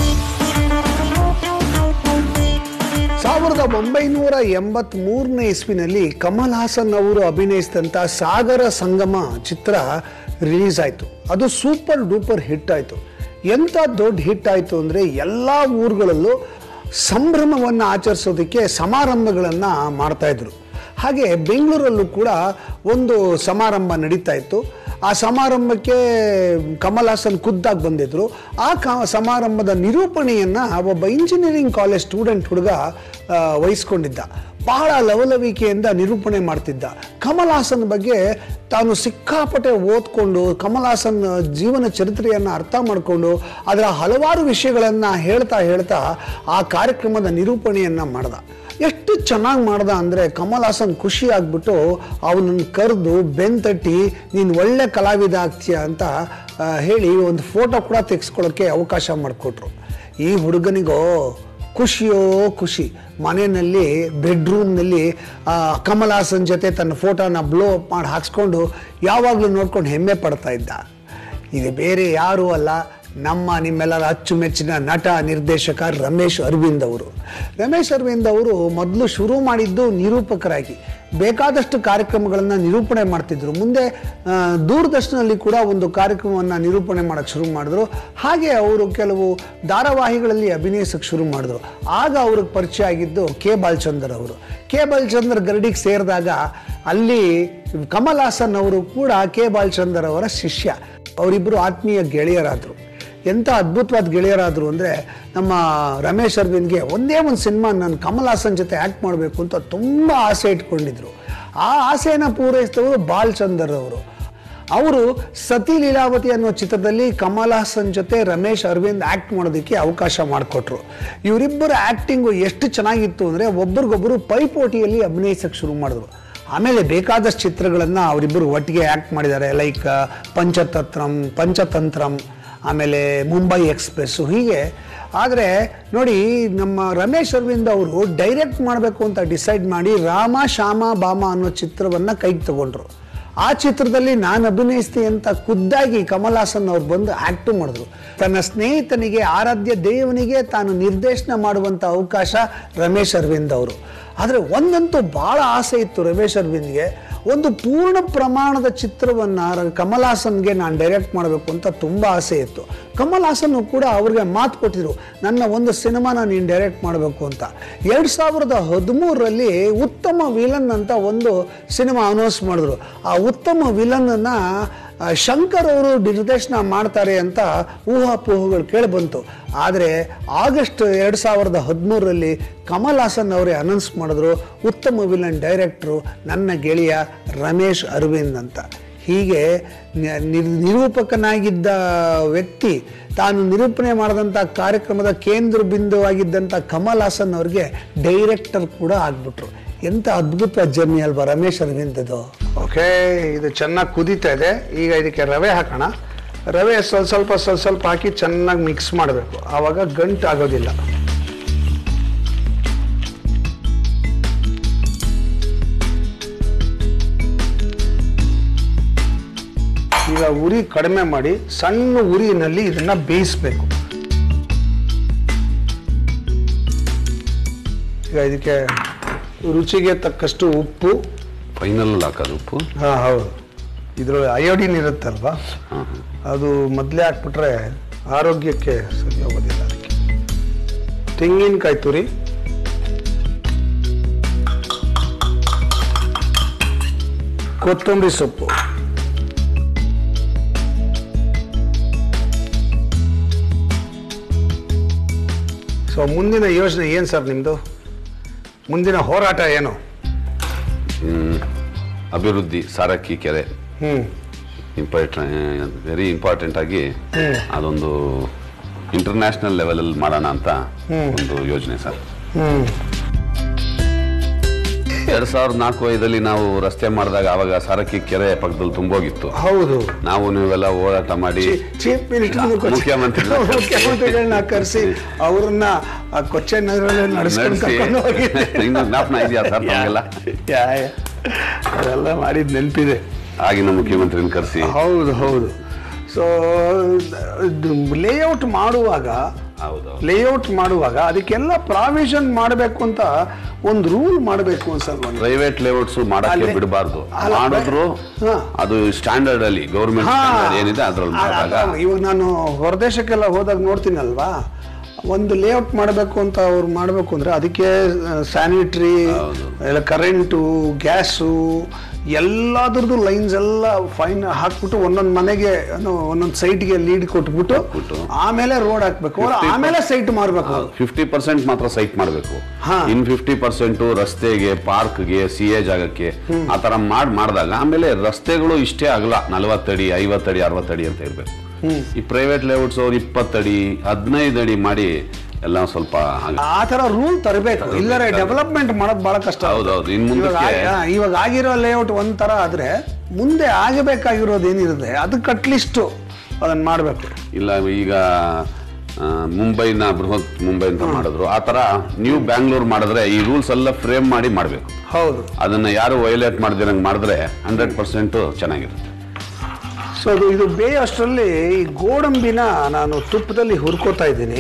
Speaker 1: ಸಾವಿರದ ಒಂಬೈನೂರ ಎಂಬತ್ತ್ ಮೂರನೇ ಇಸ್ವಿನಲ್ಲಿ ಕಮಲ್ ಹಾಸನ್ ಅವರು ಅಭಿನಯಿಸಿದಂಥ ಸಾಗರ ಸಂಗಮ ಚಿತ್ರ ರಿಲೀಸ್ ಆಯಿತು ಅದು ಸೂಪರ್ ಡೂಪರ್ ಹಿಟ್ ಆಯಿತು ಎಂಥ ದೊಡ್ಡ ಹಿಟ್ ಆಯಿತು ಅಂದರೆ ಎಲ್ಲ ಊರುಗಳಲ್ಲೂ ಸಂಭ್ರಮವನ್ನು ಆಚರಿಸೋದಕ್ಕೆ ಸಮಾರಂಭಗಳನ್ನು ಮಾಡ್ತಾ ಇದ್ರು ಹಾಗೆ ಬೆಂಗಳೂರಲ್ಲೂ ಕೂಡ ಒಂದು ಸಮಾರಂಭ ನಡೀತಾ ಇತ್ತು ಆ ಸಮಾರಂಭಕ್ಕೆ ಕಮಲ್ ಹಾಸನ್ ಖುದ್ದಾಗಿ ಬಂದಿದ್ರು ಆ ಕ ಸಮಾರಂಭದ ನಿರೂಪಣೆಯನ್ನು ಒಬ್ಬ ಇಂಜಿನಿಯರಿಂಗ್ ಕಾಲೇಜ್ ಸ್ಟೂಡೆಂಟ್ ಹುಡುಗ ಆ, ವಹಿಸ್ಕೊಂಡಿದ್ದ ಬಹಳ ಲವಲವಿಕೆಯಿಂದ ನಿರೂಪಣೆ ಮಾಡ್ತಿದ್ದ ಕಮಲ್ ಹಾಸನ್ ಬಗ್ಗೆ ತಾನು ಸಿಕ್ಕಾಪಟ್ಟೆ ಓದ್ಕೊಂಡು ಕಮಲ್ ಹಾಸನ್ ಜೀವನ ಚರಿತ್ರೆಯನ್ನು ಅರ್ಥ ಮಾಡಿಕೊಂಡು ಅದರ ಹಲವಾರು ವಿಷಯಗಳನ್ನು ಹೇಳ್ತಾ ಹೇಳ್ತಾ ಆ ಕಾರ್ಯಕ್ರಮದ ನಿರೂಪಣೆಯನ್ನು ಮಾಡ್ದ ಎಷ್ಟು ಚೆನ್ನಾಗಿ ಮಾಡ್ದ ಅಂದರೆ ಕಮಲ್ ಹಾಸನ್ ಖುಷಿ ಆಗ್ಬಿಟ್ಟು ಅವನನ್ನು ಕರೆದು ಬೆನ್ತಟ್ಟಿ ನೀನು ಒಳ್ಳೆ ಕಲಾವಿದ ಆಗ್ತೀಯ ಅಂತ ಆ, ಹೇಳಿ ಒಂದು ಫೋಟೋ ಕೂಡ ತೆಗೆಸ್ಕೊಳ್ಳೋಕ್ಕೆ ಅವಕಾಶ ಮಾಡಿಕೊಟ್ರು ಈ ಹುಡುಗನಿಗೋ ಖುಷಿಯೋ ಖುಷಿ ಮನೆಯಲ್ಲಿ ಬೆಡ್ರೂಮ್ನಲ್ಲಿ ಕಮಲ್ ಹಾಸನ್ ಜೊತೆ ತನ್ನ ಫೋಟೋನ ಬ್ಲೋ ಅಪ್ ಮಾಡಿ ಹಾಕ್ಸ್ಕೊಂಡು ಯಾವಾಗಲೂ ನೋಡ್ಕೊಂಡು ಹೆಮ್ಮೆ ಪಡ್ತಾ ಇದ್ದ ಇದು ಬೇರೆ ಯಾರೂ ಅಲ್ಲ ನಮ್ಮ ನಿಮ್ಮೆಲ್ಲರ ಅಚ್ಚುಮೆಚ್ಚಿನ ನಟ ನಿರ್ದೇಶಕ ರಮೇಶ್ ಅರವಿಂದ್ ಅವರು ರಮೇಶ್ ಅರವಿಂದ್ ಅವರು ಮೊದಲು ಶುರು ಮಾಡಿದ್ದು ನಿರೂಪಕರಾಗಿ ಬೇಕಾದಷ್ಟು ಕಾರ್ಯಕ್ರಮಗಳನ್ನು ನಿರೂಪಣೆ ಮಾಡ್ತಿದ್ರು ಮುಂದೆ ಆ, ದೂರದರ್ಶನದಲ್ಲಿ ಕೂಡ ಒಂದು ಕಾರ್ಯಕ್ರಮವನ್ನು ನಿರೂಪಣೆ ಮಾಡೋಕ್ಕೆ ಶುರು ಮಾಡಿದ್ರು ಹಾಗೆ ಅವರು ಕೆಲವು ಧಾರಾವಾಹಿಗಳಲ್ಲಿ ಅಭಿನಯಿಸಕ್ಕೆ ಶುರು ಮಾಡಿದ್ರು ಆಗ ಅವ್ರಿಗೆ ಪರಿಚಯ ಆಗಿದ್ದು ಕೆ ಬಾಲಚಂದರ್ ಅವರು ಕೆ ಬಾಲಚಂದರ್ ಗರಡಿಗೆ ಸೇರಿದಾಗ ಅಲ್ಲಿ ಕಮಲ್ ಹಾಸನ್ ಅವರು ಕೂಡ ಕೆ ಬಾಲಚಂದರ್ ಅವರ ಶಿಷ್ಯ ಅವರಿಬ್ಬರು ಆತ್ಮೀಯ ಗೆಳೆಯರಾದರು ಎಂಥ ಅದ್ಭುತವಾದ ಗೆಳೆಯರಾದರು ಅಂದರೆ ನಮ್ಮ ರಮೇಶ್ ಅರವಿಂದ್ಗೆ ಒಂದೇ ಒಂದು ಸಿನಿಮಾ ನಾನು ಕಮಲ್ ಹಾಸನ್ ಜೊತೆ ಆ್ಯಕ್ಟ್ ಮಾಡಬೇಕು ಅಂತ ತುಂಬ ಆಸೆ ಇಟ್ಕೊಂಡಿದ್ರು ಆ ಆಸೆಯನ್ನು ಪೂರೈಸಿದವರು ಬಾಲ್ಚಂದರ್ ಅವರು ಅವರು ಸತಿ ಲೀಲಾವತಿ ಅನ್ನೋ ಚಿತ್ರದಲ್ಲಿ ಕಮಲ್ ಹಾಸನ್ ಜೊತೆ ರಮೇಶ್ ಅರವಿಂದ್ ಆ್ಯಕ್ಟ್ ಮಾಡೋದಕ್ಕೆ ಅವಕಾಶ ಮಾಡಿಕೊಟ್ರು ಇವರಿಬ್ಬರ ಆ್ಯಕ್ಟಿಂಗು ಎಷ್ಟು ಚೆನ್ನಾಗಿತ್ತು ಅಂದರೆ ಒಬ್ರಿಗೊಬ್ಬರು ಪೈಪೋಟಿಯಲ್ಲಿ ಅಭಿನಯಿಸಕ್ಕೆ ಶುರು ಮಾಡಿದ್ರು ಆಮೇಲೆ ಬೇಕಾದಷ್ಟು ಚಿತ್ರಗಳನ್ನು ಅವರಿಬ್ಬರು ಒಟ್ಟಿಗೆ ಆ್ಯಕ್ಟ್ ಮಾಡಿದ್ದಾರೆ ಲೈಕ್ ಪಂಚತಂತ್ರಂ ಪಂಚತಂತ್ರಂ ಆಮೇಲೆ ಮುಂಬೈ ಎಕ್ಸ್ಪ್ರೆಸ್ಸು ಹೀಗೆ ಆದರೆ ನೋಡಿ ನಮ್ಮ ರಮೇಶ್ ಅರವಿಂದ್ ಅವರು ಡೈರೆಕ್ಟ್ ಮಾಡಬೇಕು ಅಂತ ಡಿಸೈಡ್ ಮಾಡಿ ರಾಮ ಶ್ಯಾಮ ಬಾಮ ಅನ್ನೋ ಚಿತ್ರವನ್ನು ಕೈಗೆ ತಗೊಂಡ್ರು ಆ ಚಿತ್ರದಲ್ಲಿ ನಾನು ಅಭಿನಯಿಸ್ತೀನಿ ಅಂತ ಖುದ್ದಾಗಿ ಕಮಲ್ ಹಾಸನ್ ಅವ್ರು ಬಂದು ಆ್ಯಕ್ಟು ಮಾಡಿದ್ರು ತನ್ನ ಸ್ನೇಹಿತನಿಗೆ ಆರಾಧ್ಯ ದೇವನಿಗೆ ತಾನು ನಿರ್ದೇಶನ ಮಾಡುವಂಥ ಅವಕಾಶ ರಮೇಶ್ ಅರವಿಂದ್ ಅವರು ಆದರೆ ಒಂದಂತೂ ಭಾಳ ಆಸೆ ಇತ್ತು ರಮೇಶ್ ಅರವಿಂದ್ಗೆ ಒಂದು ಪೂರ್ಣ ಪ್ರಮಾಣದ ಚಿತ್ರವನ್ನು ಕಮಲ್ ಹಾಸನ್ಗೆ ನಾನು ಡೈರೆಕ್ಟ್ ಮಾಡಬೇಕು ಅಂತ ತುಂಬ ಆಸೆ ಇತ್ತು ಕಮಲ್ ಹಾಸನ್ ಕೂಡ ಅವ್ರಿಗೆ ಮಾತು ಕೊಟ್ಟಿದ್ರು ನನ್ನ ಒಂದು ಸಿನಿಮಾನ ನೀನು ಡೈರೆಕ್ಟ್ ಮಾಡಬೇಕು ಅಂತ ಎರಡು ಸಾವಿರದ ಹದಿಮೂರರಲ್ಲಿ ಉತ್ತಮ ವಿಲನ್ ಅಂತ ಒಂದು ಸಿನಿಮಾ ಅನೌನ್ಸ್ ಮಾಡಿದ್ರು ಆ ಉತ್ತಮ ವಿಲನ್ನನ್ನು ಶಂಕರ್ ಅವರು ನಿರ್ದೇಶನ ಮಾಡ್ತಾರೆ ಅಂತ ಊಹಾಪೋಹಗಳು ಕೇಳಿಬಂತು ಆದರೆ ಆಗಸ್ಟ್ ಎರಡು ಸಾವಿರದ ಹದಿಮೂರರಲ್ಲಿ ಕಮಲ್ ಹಾಸನ್ ಅವರೇ ಅನೌನ್ಸ್ ಮಾಡಿದ್ರು ಉತ್ತಮ ವಿಲನ್ ಡೈರೆಕ್ಟ್ರು ನನ್ನ ಗೆಳೆಯ ರಮೇಶ್ ಅರವಿಂದ್ ಅಂತ ಹೀಗೆ ನಿ- ನಿರ್- ನಿರೂಪಕನಾಗಿದ್ದ ವ್ಯಕ್ತಿ ತಾನು ನಿರೂಪಣೆ ಮಾಡಿದಂಥ ಕಾರ್ಯಕ್ರಮದ ಕೇಂದ್ರ ಬಿಂದುವಾಗಿದ್ದಂಥ ಕಮಲ್ ಹಾಸನ್ ಅವ್ರಿಗೆ ಡೈರೆಕ್ಟರ್ ಕೂಡ ಆಗ್ಬಿಟ್ರು ಎಂಥ ಅದ್ಭುತ ಜರ್ನಿ ಅಲ್ವಾ ರಮೇಶ್ ಅರವಿಂದದು ಓಕೆ ಇದು ಚೆನ್ನಾಗಿ ಕುದೀತಾ ಇದೆ ಈಗ ಇದಕ್ಕೆ ರವೆ ಹಾಕೋಣ ರವೆ ಸ್ವಲ್ಪ ಸ್ವಲ್ಪ ಸ್ವಲ್ಪ ಸ್ವಲ್ಪ ಹಾಕಿ ಚೆನ್ನಾಗಿ ಮಿಕ್ಸ್ ಮಾಡಬೇಕು ಆವಾಗ ಗಂಟು ಆಗೋದಿಲ್ಲ ಈಗ ಉರಿ ಕಡಿಮೆ ಮಾಡಿ ಸಣ್ಣ ಉರಿನಲ್ಲಿ ಇದನ್ನ ಬೇಯಿಸ್ಬೇಕು ಈಗ ಇದಕ್ಕೆ ರುಚಿಗೆ ತಕ್ಕಷ್ಟು ಉಪ್ಪು
Speaker 5: ಫೈನಲ್ ಹಾಕೋದು ಉಪ್ಪು
Speaker 1: ಹಾ ಹೌದು ಇದ್ರೊಳಗೆ ಅಯೋಡಿನ್ ಇರುತ್ತಲ್ವಾ
Speaker 5: ಹಾಂ
Speaker 1: ಅದು ಮೊದಲೇ ಹಾಕ್ಬಿಟ್ರೆ ಆರೋಗ್ಯಕ್ಕೆ ಸರಿ ಹೋಗೋದಿಲ್ಲ ಅದಕ್ಕೆ ತೆಂಗಿನಕಾಯಿ ತುರಿ ಕೊತ್ತಂಬರಿ ಸೊಪ್ಪು ಸೊ ಮುಂದಿನ ಯೋಜನೆ ಏನು ಸರ್ ನಿಮ್ಮದು ಮುಂದಿನ ಹೋರಾಟ ಏನು
Speaker 5: ಅಭಿವೃದ್ಧಿ ಸಾರಕ್ಕಿ ಕೆರೆ
Speaker 1: ಹ್ಞೂ
Speaker 5: ಇಂಪಾರ್ಟ್ ವೆರಿ ಇಂಪಾರ್ಟೆಂಟ್ ಆಗಿ ಅದೊಂದು ಇಂಟರ್ನ್ಯಾಷನಲ್ ಲೆವೆಲಲ್ಲಿ ಮಾಡೋಣ ಅಂತ ಒಂದು ಯೋಜನೆ ಸರ್
Speaker 1: ಹ್ಞೂ
Speaker 5: ಎರಡ್ ಸಾವಿರದ ನಾಲ್ಕು ಐದಲ್ಲಿ ನಾವು ರಸ್ತೆ ಮಾಡಿದಾಗ ಆವಾಗ ಸಾರಕ್ಕಿ ಕೆರೆ ಪಕ್ಕದಲ್ಲಿ ತುಂಬೋಗಿತ್ತು
Speaker 1: ಹೌದು
Speaker 5: ನಾವು ನೀವೆಲ್ಲ ಹೋರಾಟ ಮಾಡಿ
Speaker 1: ಚೀಫ್ ಮಿನಿಸ್ಟರ್
Speaker 5: ಮುಖ್ಯಮಂತ್ರಿಗಳನ್ನ ಕರ್ಸಿ.
Speaker 1: ಮುಖ್ಯಮಂತ್ರಿಗಳನ್ನ ಕರೆಸಿ ಅವ್ರನ್ನ ಆ ಕೊಚ್ಚೆ ನಗರದಲ್ಲಿ ನಡೆಸ್ಕೊಂಡು
Speaker 5: ನಡೆಸಿ
Speaker 1: ಕರ್ಕೊಂಡು ಹೋಗಿದ್ದೆ
Speaker 5: ಇನ್ನು ಜ್ಞಾಪನ ಇದೆಯಾ ಸರ್ ನಮಗೆಲ್ಲ
Speaker 1: ಯಾ, ಯಾ. ಅದೆಲ್ಲ ಮಾಡಿದ್ ನೆನಪಿದೆ
Speaker 5: ಆಗಿನ ಮುಖ್ಯಮಂತ್ರಿನ ಕರೆಸಿ
Speaker 1: ಹೌದು ಹೌದು ಸೊ ಲೇಔಟ್ ಮಾಡುವಾಗ
Speaker 5: ಹೌದು
Speaker 1: ಲೇಔಟ್ ಮಾಡುವಾಗ ಅದಕ್ಕೆಲ್ಲ ಪ್ರಾವಿಷನ್ ಮಾಡಬೇಕು ಅಂತ ಒಂದು ರೂಲ್ ಮಾಡಬೇಕು ಅನ್ಸಲ್ವಾ ನಿಮ್ಗೆ?
Speaker 5: ಪ್ರೈವೇಟ್ ಲೇಔಟ್ಸ್ ಮಾಡಕ್ಕೆ
Speaker 1: ಅಲ್ಲೇ-
Speaker 5: ಬಿಡಬಾರ್ದು
Speaker 1: ಅಲ್ಲ,
Speaker 5: ಮಾಡಿದ್ರು
Speaker 1: ಹಾ.
Speaker 5: ಅದು ಸ್ಟ್ಯಾಂಡರ್ಡ್ ಅಲ್ಲಿ ಗೌರ್ಮೆಂಟ್
Speaker 1: ಹಾ.
Speaker 5: ಸ್ಟ್ಯಾಂಡರ್ಡ್ ಏನಿದೆ ಅದ್ರಲ್ಲಿ
Speaker 1: ಆ-
Speaker 5: ಮಾಡಿದಾಗ
Speaker 1: ಆ- ಇವಾಗ ನಾನು ಹೊರದೇಶಕ್ಕೆಲ್ಲ ಹೋದಾಗ ನೋಡ್ತೀನಲ್ವಾ ಒಂದು ಲೇಔಟ್ ಮಾಡಬೇಕು ಅಂತ ಅವ್ರು ಮಾಡಬೇಕು ಅಂದ್ರೆ ಅದಕ್ಕೆ ಸ್ಯಾನಿಟ್ರಿ
Speaker 5: ಹೌದು.
Speaker 1: ಎಲ್ಲ ಕರೆಂಟು ಗ್ಯಾಸು ಎಲ್ಲದ್ರದ್ದು ಲೈನ್ಸ್ ಎಲ್ಲ ಫೈನ್ ಹಾಕ್ಬಿಟ್ಟು ಒಂದೊಂದು ಮನೆಗೆ ಏನು, ಒಂದೊಂದು ಸೈಟ್ಗೆ ಲೀಡ್ ಕೊಟ್ಬಿಟ್ಟು
Speaker 5: ಕೊಟ್ಬಿಟ್ಟು.
Speaker 1: ಆಮೇಲೆ ರೋಡ್ ಹಾಕ್ಬೇಕು ಅವ್ರು
Speaker 5: 50%
Speaker 1: ಆಮೇಲೆ ಸೈಟ್ ಮಾರ್ಬೇಕು
Speaker 5: ಫಿಫ್ಟಿ ಪರ್ಸೆಂಟ್ ಮಾತ್ರ ಸೈಟ್ ಮಾಡಬೇಕು
Speaker 1: ಹಾ.
Speaker 5: ಇನ್ ಫಿಫ್ಟಿ ಪರ್ಸೆಂಟ್ ರಸ್ತೆಗೆ ಪಾರ್ಕ್ಗೆ ಸಿ ಎ ಜಾಗಕ್ಕೆ ಆ ತರ ಮಾಡಿ ಮಾಡಿದಾಗ ಆಮೇಲೆ ರಸ್ತೆಗಳು ಇಷ್ಟೇ ಆಗಲ್ಲ ನಲವತ್ತಡಿ ಐವತ್ತಡಿ ಅರವತ್ತಡಿ ಅಂತ ಇರಬೇಕು ಈ ಪ್ರೈವೇಟ್ ಲೇಔಟ್ಸ್ ಅವ್ರು ಇಪ್ಪತ್ತಡಿ ಹದಿನೈದು ಅಡಿ ಮಾಡಿ ಎಲ್ಲ ಸ್ವಲ್ಪ ಹಾಗೆ.
Speaker 1: ಆ ತರ ರೂಲ್ ತರಬೇಕು ಇಲ್ಲರೆ ಡೆವಲಪ್ಮೆಂಟ್ ಮಾಡೋದು ಬಹಳ ಕಷ್ಟ
Speaker 5: ಹೌದೌದು ಇನ್
Speaker 1: ಇವಾಗ
Speaker 5: ಮುಂದಕ್ಕೆ
Speaker 1: ಆ- ಆ, ಇವಾಗ ಆಗಿರೋ ಲೇಔಟ್ ಒಂದ್ ತರ ಆದ್ರೆ ಮುಂದೆ ಆಗಬೇಕಾಗಿರೋದು ಏನಿರುತ್ತೆ ಅದಕ್ಕೆ ಅಟ್ಲೀಸ್ಟ್ ಅದನ್ನ ಮಾಡಬೇಕು
Speaker 5: ಇಲ್ಲ ಈಗ ಆ, ಮುಂಬೈನ ಬೃಹತ್ ಮುಂಬೈ ಅಂತ ಮಾಡಿದ್ರು ಆ ತರ ನ್ಯೂ ಬ್ಯಾಂಗ್ಳೂರ್ ಮಾಡಿದ್ರೆ ಈ ರೂಲ್ಸ್ ಎಲ್ಲ ಫ್ರೇಮ್ ಮಾಡಿ ಮಾಡಬೇಕು
Speaker 1: ಹೌದು
Speaker 5: ಅದನ್ನ ಯಾರು ವೈಲೇಟ್ ಮಾಡ್ದಿರಂಗ್ ಮಾಡಿದ್ರೆ ಹಂಡ್ರೆಡ್ ಪರ್ಸೆಂಟ್ ಚೆನ್ನಾಗಿರುತ್ತೆ
Speaker 1: ಸೊ ಅದು ಇದು ಬೇಯೋಷ್ಟರಲ್ಲಿ ಈ ಗೋಡಂಬಿನ ನಾನು ತುಪ್ಪದಲ್ಲಿ ಹುರ್ಕೋತಾ ಇದ್ದೀನಿ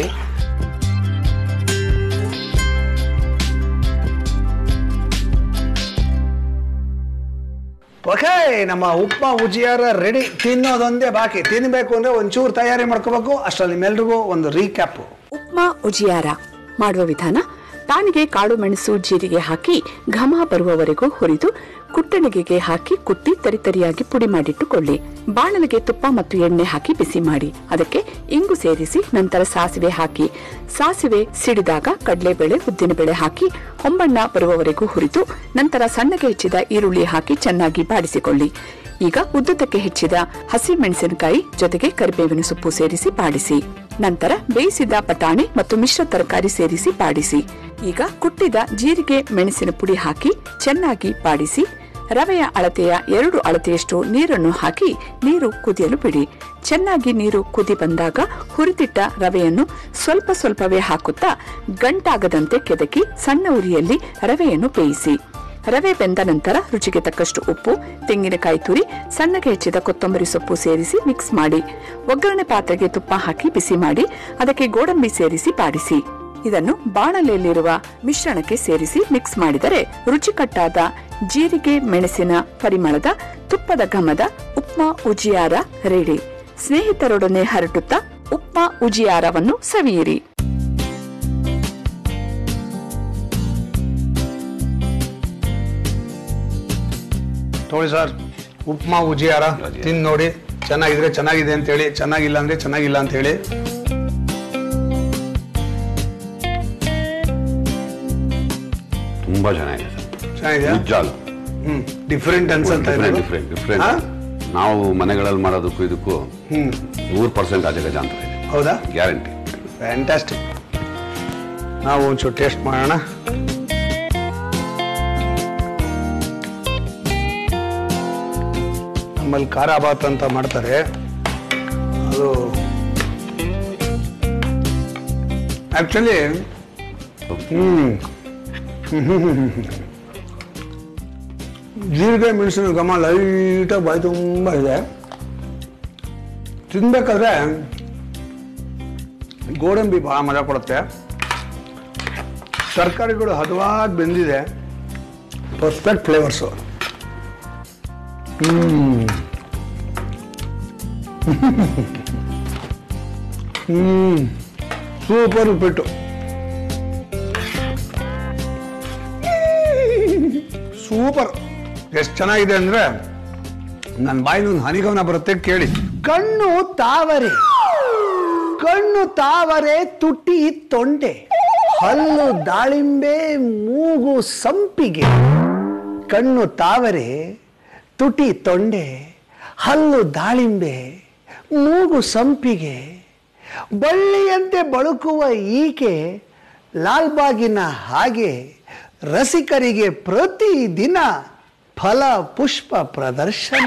Speaker 1: ಓಕೆ ನಮ್ಮ ಉಪ್ಮಾ ಉಜಿಯಾರ ರೆಡಿ ತಿನ್ನೋದೊಂದೇ ಬಾಕಿ ತಿನ್ನಬೇಕು ಅಂದ್ರೆ ಒಂಚೂರು ತಯಾರಿ ಮಾಡ್ಕೋಬೇಕು ಅಷ್ಟರಲ್ಲಿ ನಿಮ್ಮೆಲ್ರಿಗೂ ಒಂದು ರೀಕ್ಯಾಪು
Speaker 3: ಉಪ್ಮಾ ಉಜಿಯಾರ ಮಾಡುವ ವಿಧಾನ ಪಾನಿಗೆ ಕಾಳು ಮೆಣಸು ಜೀರಿಗೆ ಹಾಕಿ ಘಮ ಬರುವವರೆಗೂ ಹುರಿದು ಕುಟ್ಟಣಿಗೆಗೆ ಹಾಕಿ ಕುಟ್ಟಿ ತರಿತರಿಯಾಗಿ ಪುಡಿ ಮಾಡಿಟ್ಟುಕೊಳ್ಳಿ ಬಾಣಲಿಗೆ ತುಪ್ಪ ಮತ್ತು ಎಣ್ಣೆ ಹಾಕಿ ಬಿಸಿ ಮಾಡಿ ಅದಕ್ಕೆ ಇಂಗು ಸೇರಿಸಿ ನಂತರ ಸಾಸಿವೆ ಹಾಕಿ ಸಾಸಿವೆ ಸಿಡಿದಾಗ ಕಡಲೆಬೇಳೆ ಉದ್ದಿನಬೇಳೆ ಹಾಕಿ ಹೊಂಬಣ್ಣ ಬರುವವರೆಗೂ ಹುರಿದು ನಂತರ ಸಣ್ಣಗೆ ಹೆಚ್ಚಿದ ಈರುಳ್ಳಿ ಹಾಕಿ ಚೆನ್ನಾಗಿ ಬಾಡಿಸಿಕೊಳ್ಳಿ ಈಗ ಉದ್ದುತ್ತಕ್ಕೆ ಹೆಚ್ಚಿದ ಹಸಿ ಮೆಣಸಿನಕಾಯಿ ಜೊತೆಗೆ ಕರಿಬೇವಿನ ಸೊಪ್ಪು ಸೇರಿಸಿ ಬಾಡಿಸಿ ನಂತರ ಬೇಯಿಸಿದ ಬಟಾಣಿ ಮತ್ತು ಮಿಶ್ರ ತರಕಾರಿ ಸೇರಿಸಿ ಬಾಡಿಸಿ ಈಗ ಕುಟ್ಟಿದ ಜೀರಿಗೆ ಮೆಣಸಿನ ಪುಡಿ ಹಾಕಿ ಚೆನ್ನಾಗಿ ಬಾಡಿಸಿ ರವೆಯ ಅಳತೆಯ ಎರಡು ಅಳತೆಯಷ್ಟು ನೀರನ್ನು ಹಾಕಿ ನೀರು ಕುದಿಯಲು ಬಿಡಿ ಚೆನ್ನಾಗಿ ನೀರು ಕುದಿ ಬಂದಾಗ ಹುರಿದಿಟ್ಟ ರವೆಯನ್ನು ಸ್ವಲ್ಪ ಸ್ವಲ್ಪವೇ ಹಾಕುತ್ತಾ ಗಂಟಾಗದಂತೆ ಕೆದಕಿ ಸಣ್ಣ ಉರಿಯಲ್ಲಿ ರವೆಯನ್ನು ಬೇಯಿಸಿ ರವೆ ಬೆಂದ ನಂತರ ರುಚಿಗೆ ತಕ್ಕಷ್ಟು ಉಪ್ಪು ತೆಂಗಿನಕಾಯಿ ತುರಿ ಸಣ್ಣಗೆ ಹೆಚ್ಚಿದ ಕೊತ್ತಂಬರಿ ಸೊಪ್ಪು ಸೇರಿಸಿ ಮಿಕ್ಸ್ ಮಾಡಿ ಒಗ್ಗರಣೆ ಪಾತ್ರೆಗೆ ತುಪ್ಪ ಹಾಕಿ ಬಿಸಿ ಮಾಡಿ ಅದಕ್ಕೆ ಗೋಡಂಬಿ ಸೇರಿಸಿ ಬಾಡಿಸಿ ಇದನ್ನು ಬಾಣಲೆಯಲ್ಲಿರುವ ಮಿಶ್ರಣಕ್ಕೆ ಸೇರಿಸಿ ಮಿಕ್ಸ್ ಮಾಡಿದರೆ ರುಚಿಕಟ್ಟಾದ ಜೀರಿಗೆ ಮೆಣಸಿನ ಪರಿಮಳದ ತುಪ್ಪದ ಘಮದ ಉಪ್ಮಾ ಉಜಿಯಾರ ರೆಡಿ ಸ್ನೇಹಿತರೊಡನೆ ಹರಟುತ್ತಾ ಉಪ್ಮಾ ಉಜಿಯಾರವನ್ನು ಸವಿಯಿರಿ
Speaker 1: ತೋಳಿ ಸರ್ ಉಪ್ಮಾ ಉಜಿಯಾರ ತಿಂದು ನೋಡಿ ಚೆನ್ನಾಗಿದ್ರೆ ಚೆನ್ನಾಗಿದೆ ಅಂತ ಹೇಳಿ ಚೆನ್ನಾಗಿಲ್ಲ ಅಂದ್ರೆ ಚೆನ್ನಾಗಿಲ್ಲ ಅಂತ ಹೇಳಿ
Speaker 5: ತುಂಬಾ ಚೆನ್ನಾಗಿದೆ ಸರ್
Speaker 1: ಚೆನ್ನಾಗಿದೆಯಾ
Speaker 5: ನಿಜಾಲು
Speaker 1: ಹ್ಮ್ ಡಿಫ್ರೆಂಟ್ ಅನ್ಸುತ್ತೆ
Speaker 5: ಡಿಫ್ರೆಂಟ್ ಡಿಫ್ರೆಂಟ್ ಡಿಫ್ರೆಂಟ್
Speaker 1: ಹಾ?
Speaker 5: ನಾವು ಮನೆಗಳಲ್ಲಿ ಮಾಡೋದಕ್ಕೂ ಇದಕ್ಕೂ
Speaker 1: ಹ್ಮ್
Speaker 5: ನೂರು ಪರ್ಸೆಂಟ್ ಅಜಗಜಾಂತರ ಇದೆ
Speaker 1: ಹೌದಾ
Speaker 5: ಗ್ಯಾರಂಟಿ
Speaker 1: ಫ್ಯಾಂಟಾಸ್ಟಿಕ್ ನಾವು ಒಂಚೂರು ಟೇಸ್ಟ್ ಮಾಡೋಣ ನಮ್ಮಲ್ಲಿ ಖಾರ ಬಾತ್ ಅಂತ ಮಾಡ್ತಾರೆ ಅದು ಆ್ಯಕ್ಚುಲಿ ಹ್ಮ್ ಜೀರಿಗೆ ಮೆಣಸಿನ ಘಮ ಲೈಟಾಗಿ ಬಾಯಿ ತುಂಬ ಇದೆ ತಿನ್ಬೇಕಾದ್ರೆ ಗೋಡಂಬಿ ಭಾಳ ಮಜಾ ಕೊಡುತ್ತೆ ತರಕಾರಿಗಳು ಹದವಾಗಿ ಬೆಂದಿದೆ ಪರ್ಫೆಕ್ಟ್ ಫ್ಲೇವರ್ಸು ಹ್ಮ್ ಸೂಪರ್ ಉಪ್ಪಿಟ್ಟು ಸೂಪರ್ ಎಷ್ಟು ಚೆನ್ನಾಗಿದೆ ಅಂದ್ರೆ ನನ್ನ ಬಾಯಿನ ಹನಿಗವನ ಬರುತ್ತೆ ಕೇಳಿ ಕಣ್ಣು ತಾವರೆ ಕಣ್ಣು ತಾವರೆ ತುಟಿ ತೊಂಡೆ ಹಲ್ಲು ದಾಳಿಂಬೆ ಮೂಗು ಸಂಪಿಗೆ ಕಣ್ಣು ತಾವರೆ ತುಟಿ ತೊಂಡೆ ಹಲ್ಲು ದಾಳಿಂಬೆ ಮೂಗು ಸಂಪಿಗೆ ಬಳ್ಳಿಯಂತೆ ಬಳುಕುವ ಈಕೆ ಲಾಲ್ಬಾಗಿನ ಹಾಗೆ ರಸಿಕರಿಗೆ ಪ್ರತಿದಿನ ಫಲ ಪುಷ್ಪ ಪ್ರದರ್ಶನ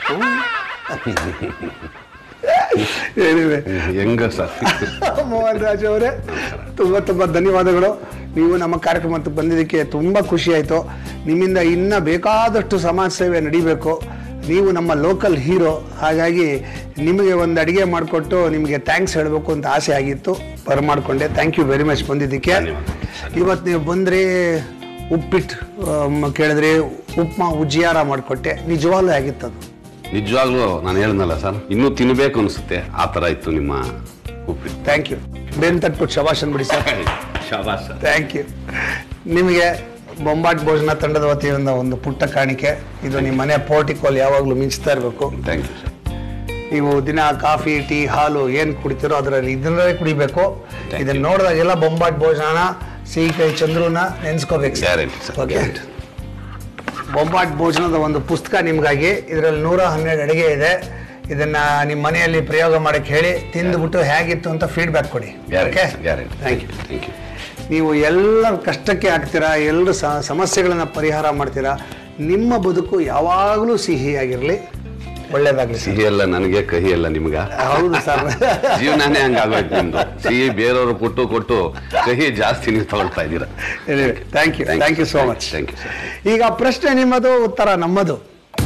Speaker 1: Anyway,
Speaker 5: ಹೆಂಗ ಸರ್
Speaker 1: ಮೋಹನ್ ರಾಜ್ ಅವರೇ ತುಂಬ ತುಂಬ ಧನ್ಯವಾದಗಳು ನೀವು ನಮ್ಮ ಕಾರ್ಯಕ್ರಮಕ್ಕೆ ಬಂದಿದ್ದಕ್ಕೆ ತುಂಬ ಖುಷಿ ಆಯಿತು ನಿಮ್ಮಿಂದ ಇನ್ನ ಬೇಕಾದಷ್ಟು ಸಮಾಜ ಸೇವೆ ನಡಿಬೇಕು ನೀವು ನಮ್ಮ ಲೋಕಲ್ ಹೀರೋ ಹಾಗಾಗಿ ನಿಮಗೆ ಒಂದು ಅಡಿಗೆ ಮಾಡಿಕೊಟ್ಟು ನಿಮಗೆ ಥ್ಯಾಂಕ್ಸ್ ಹೇಳಬೇಕು ಅಂತ ಆಸೆ ಆಗಿತ್ತು ಬರಮಾಡ್ಕೊಂಡೆ ಥ್ಯಾಂಕ್ ಯು ವೆರಿ ಮಚ್ ಬಂದಿದ್ದಕ್ಕೆ ಇವತ್ತು ನೀವು ಬಂದರೆ ಉಪ್ಪಿಟ್ಟು ಆ, ಕೇಳಿದ್ರೆ ಉಪ್ಮಾ ಉಜ್ಜಿಯಾರ ಮಾಡಿಕೊಟ್ಟೆ ನಿಜವಾಗ್ಲೂ ಆಗಿತ್ತು ಅದು
Speaker 5: ನಿಜವಾಗ್ಲೂ ನಾನು ಹೇಳ್ದಲ್ಲ ಸರ್ ಇನ್ನೂ ತಿನ್ಬೇಕು ಅನ್ಸುತ್ತೆ ಆ ಥರ ಇತ್ತು ನಿಮ್ಮ ಉಪ್ಪಿಟ್ಟು
Speaker 1: ಥ್ಯಾಂಕ್ ಯು ಬೆನ್ ತಟ್ಬಿಟ್ಟು ಶಬಾಷನ್ ಬಿಡಿ ಸರ್
Speaker 5: ಶಾಬಾಸ್ ಸರ್
Speaker 1: ಥ್ಯಾಂಕ್ ಯು ನಿಮಗೆ ಬೊಂಬಾಟ್ ಭೋಜನ ತಂಡದ ವತಿಯಿಂದ ಒಂದು ಪುಟ್ಟ ಕಾಣಿಕೆ ಇದು ನಿಮ್ಮ ಮನೆ ಪೋರ್ಟಿಕೋಲ್ ಯಾವಾಗಲೂ ಮಿಂಚ್ತಾ ಇರಬೇಕು
Speaker 5: ಥ್ಯಾಂಕ್ ಯು ಸರ್
Speaker 1: ನೀವು ದಿನ ಕಾಫಿ ಟೀ ಹಾಲು ಏನು ಕುಡಿತೀರೋ ಅದರಲ್ಲಿ ಇದನ್ನೇ ಕುಡಿಬೇಕು
Speaker 5: you.
Speaker 1: ಇದನ್ನ ನೋಡಿದಾಗೆಲ್ಲ ಬೊಂಬಾಟ್ ಭೋಜನ ಸಿಹಿ ಕೈ ಚಂದ್ರನ ನೆನ್ಸ್ಕೋಬೇಕು
Speaker 5: guarantee sir
Speaker 1: okay
Speaker 5: guarantee
Speaker 1: Bombat ಭೋಜನದ ಒಂದು ಪುಸ್ತಕ ನಿಮಗಾಗಿ ಇದರಲ್ಲಿ ನೂರ ಹನ್ನೆರಡು ಅಡುಗೆ ಇದೆ ಇದನ್ನ ನಿಮ್ಮ ಮನೆಯಲ್ಲಿ ಪ್ರಯೋಗ ಮಾಡಕ್ಕೆ ಹೇಳಿ ತಿಂದುಬಿಟ್ಟು ಹೇಗಿತ್ತು ಅಂತ ಫೀಡ್ಬ್ಯಾಕ್ ಕೊಡಿ
Speaker 5: guarantee
Speaker 1: okay
Speaker 5: guarantee
Speaker 1: thank you
Speaker 5: thank you
Speaker 1: ನೀವು ಎಲ್ಲರ ಕಷ್ಟಕ್ಕೆ ಆಗ್ತೀರಾ ಎಲ್ಲರ ಸ- ಸಮಸ್ಯೆಗಳನ್ನ ಪರಿಹಾರ ಮಾಡ್ತೀರಾ ನಿಮ್ಮ ಬದುಕು ಯಾವಾಗಲೂ ಸಿಹಿಯಾಗಿರಲಿ ಒಳ್ಳೇದಾಗಲಿ ಸರ್
Speaker 5: ಸಿಹಿ ಎಲ್ಲ ನನಗೆ ಕಹಿ ಎಲ್ಲ ನಿಮ್ಗ
Speaker 1: ಹೌದು ಸರ್
Speaker 5: ಜೀವನನೇ ಹಂಗಾಗೋಯ್ತು ನಿಮ್ದು ಸಿಹಿ ಬೇರೆಯವರು ಕೊಟ್ಟು ಕೊಟ್ಟು ಕಹಿ ಜಾಸ್ತಿ ನೀವು ತಗೊಳ್ತಾ ಇದ್ದೀರಾ
Speaker 1: thank you thank you so much
Speaker 5: thank you sir
Speaker 1: ಈಗ ಪ್ರಶ್ನೆ ನಿಮ್ಮದು ಉತ್ತರ ನಮ್ಮದು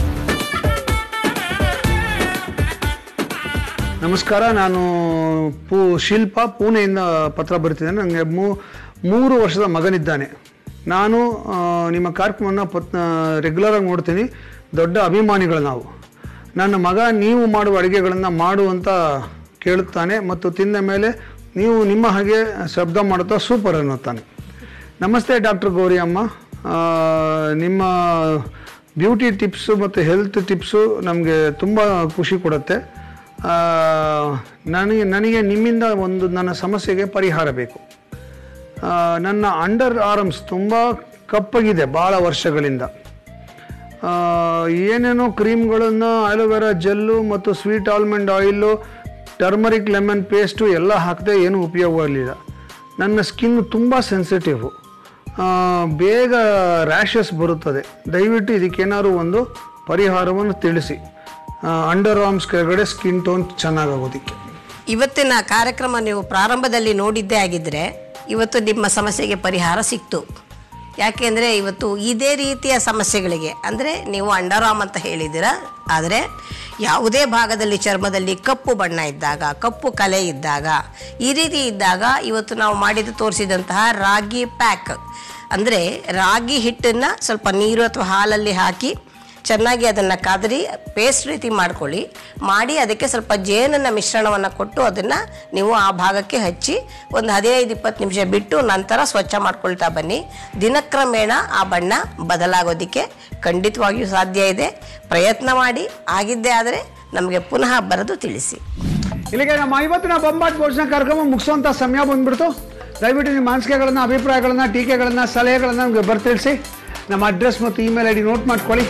Speaker 1: ನಮಸ್ಕಾರ ನಾನು ಪೂ ಶಿಲ್ಪ ಪೂಣೆಯಿಂದ ಪತ್ರ ಬರುತ್ತಿದ್ದೇನೆ ನನಗೆ ಮೂ ಮೂರು ವರ್ಷದ ಮಗನಿದ್ದಾನೆ ನಾನು ಆ, ನಿಮ್ಮ ಕಾರ್ಯಕ್ರಮವನ್ನು ಪತ್ ರೆಗ್ಯುಲರಾಗಿ ನೋಡ್ತೀನಿ ದೊಡ್ಡ ಅಭಿಮಾನಿಗಳು ನಾವು ನನ್ನ ಮಗ ನೀವು ಮಾಡುವ ಅಡುಗೆಗಳನ್ನು ಮಾಡು ಅಂತ ಕೇಳುತ್ತಾನೆ ಮತ್ತು ತಿಂದ ಮೇಲೆ ನೀವು ನಿಮ್ಮ ಹಾಗೆ ಶಬ್ದ ಮಾಡುತ್ತಾ ಸೂಪರ್ ಅನ್ನುತ್ತಾನೆ ನಮಸ್ತೆ ಡಾಕ್ಟರ್ ಗೌರಿ ಅಮ್ಮ ಆ, ನಿಮ್ಮ ಬ್ಯೂಟಿ ಟಿಪ್ಸು ಮತ್ತು ಹೆಲ್ತ್ ಟಿಪ್ಸು ನಮಗೆ ತುಂಬ ಖುಷಿ ಕೊಡುತ್ತೆ ಆ, ನನಗೆ ನನಗೆ ನಿಮ್ಮಿಂದ ಒಂದು ನನ್ನ ಸಮಸ್ಯೆಗೆ ಪರಿಹಾರ ಬೇಕು ಆ, ನನ್ನ ಅಂಡರ್ ಆರ್ಮ್ಸ್ ತುಂಬ ಕಪ್ಪಗಿದೆ ಭಾಳ ವರ್ಷಗಳಿಂದ ಆ, ಏನೇನೋ ಕ್ರೀಮ್ಗಳನ್ನು ಆಲೋವೆರಾ ಜೆಲ್ಲು ಮತ್ತು sweet almond oil turmeric lemon paste ಎಲ್ಲ ಹಾಕಿದೆ ಏನೂ ಉಪಯೋಗವಾಗಲಿಲ್ಲ ನನ್ನ ಸ್ಕಿನ್ ತುಂಬ ಸೆನ್ಸಿಟಿವ್ ಬೇಗ ರ್ಯಾಷಸ್ ಬರುತ್ತದೆ ದಯವಿಟ್ಟು ಇದಕ್ಕೇನಾದ್ರು ಒಂದು ಪರಿಹಾರವನ್ನು ತಿಳಿಸಿ ಅಂಡರ್ ಆರ್ಮ್ಸ್ ಕೆಳಗಡೆ ಸ್ಕಿನ್ ಟೋನ್ ಚೆನ್ನಾಗಾಗೋದಕ್ಕೆ
Speaker 2: ಇವತ್ತಿನ ಕಾರ್ಯಕ್ರಮ ನೀವು ಪ್ರಾರಂಭದಲ್ಲಿ ನೋಡಿದ್ದೇ ಆಗಿದ್ದರೆ ಇವತ್ತು ನಿಮ್ಮ ಸಮಸ್ಯೆಗೆ ಪರಿಹಾರ ಸಿಕ್ತು ಯಾಕೆಂದರೆ ಇವತ್ತು ಇದೇ ರೀತಿಯ ಸಮಸ್ಯೆಗಳಿಗೆ ಅಂದರೆ ನೀವು ಅಂಡರಾಮ್ ಅಂತ ಹೇಳಿದ್ದೀರಾ ಆದರೆ ಯಾವುದೇ ಭಾಗದಲ್ಲಿ ಚರ್ಮದಲ್ಲಿ ಕಪ್ಪು ಬಣ್ಣ ಇದ್ದಾಗ ಕಪ್ಪು ಕಲೆ ಇದ್ದಾಗ ಈ ರೀತಿ ಇದ್ದಾಗ ಇವತ್ತು ನಾವು ಮಾಡಿದ ತೋರಿಸಿದಂತಹ ರಾಗಿ ಪ್ಯಾಕ್ ಅಂದರೆ ರಾಗಿ ಹಿಟ್ಟನ್ನು ಸ್ವಲ್ಪ ನೀರು ಅಥವಾ ಹಾಲಲ್ಲಿ ಹಾಕಿ ಚೆನ್ನಾಗಿ ಅದನ್ನು ಕದರಿ ಪೇಸ್ಟ್ ರೀತಿ ಮಾಡ್ಕೊಳ್ಳಿ ಮಾಡಿ ಅದಕ್ಕೆ ಸ್ವಲ್ಪ ಜೇನನ್ನು ಮಿಶ್ರಣವನ್ನು ಕೊಟ್ಟು ಅದನ್ನು ನೀವು ಆ ಭಾಗಕ್ಕೆ ಹಚ್ಚಿ ಒಂದು ಹದಿನೈದು ಇಪ್ಪತ್ತು ನಿಮಿಷ ಬಿಟ್ಟು ನಂತರ ಸ್ವಚ್ಛ ಮಾಡ್ಕೊಳ್ತಾ ಬನ್ನಿ ದಿನಕ್ರಮೇಣ ಆ ಬಣ್ಣ ಬದಲಾಗೋದಕ್ಕೆ ಖಂಡಿತವಾಗಿಯೂ ಸಾಧ್ಯ ಇದೆ ಪ್ರಯತ್ನ ಮಾಡಿ ಆಗಿದ್ದೇ ಆದರೆ ನಮಗೆ ಪುನಃ ಬರೆದು ತಿಳಿಸಿ
Speaker 1: ಇಲ್ಲಿಗೆ ನಮ್ಮ ಇವತ್ತಿನ ಬೊಂಬಾಟ್ ಭೋಜನ ಕಾರ್ಯಕ್ರಮ ಮುಗಿಸುವಂತ ಸಮಯ ಬಂದ್ಬಿಡ್ತು ದಯವಿಟ್ಟು ನಿಮ್ಮ ಅನಿಸಿಕೆಗಳನ್ನ ಅಭಿಪ್ರಾಯಗಳನ್ನ ಟೀಕೆಗಳನ್ನ ಸಲಹೆಗಳನ್ನ ನಮಗೆ ಬರ್ತಿಳಿಸಿ ನಮ್ಮ ಅಡ್ರೆಸ್ ಮತ್ತು ಇಮೇಲ್ ಐ ಡಿ ನೋಟ್ ಮಾಡ್ಕೊಳ್ಳಿ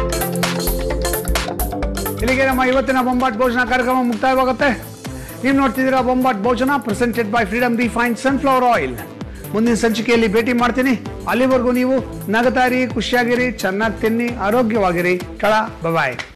Speaker 1: ಇಲ್ಲಿಗೆ ನಮ್ಮ ಇವತ್ತಿನ ಬೊಂಬಾಟ್ ಭೋಜನ ಕಾರ್ಯಕ್ರಮ ಮುಕ್ತಾಯವಾಗುತ್ತೆ ನೀವು ನೋಡ್ತಿದ್ದೀರಾ Bombat Bhojana presented by Freedom refined sunflower oil ಮುಂದಿನ ಸಂಚಿಕೆಯಲ್ಲಿ ಭೇಟಿ ಮಾಡ್ತೀನಿ ಅಲ್ಲಿವರೆಗೂ ನೀವು ನಗತಾರಿ ಖುಷಿಯಾಗಿರಿ ಚೆನ್ನಾಗಿ ತಿನ್ನಿ ಆರೋಗ್ಯವಾಗಿರಿ ಕಳ ಬಾಯ್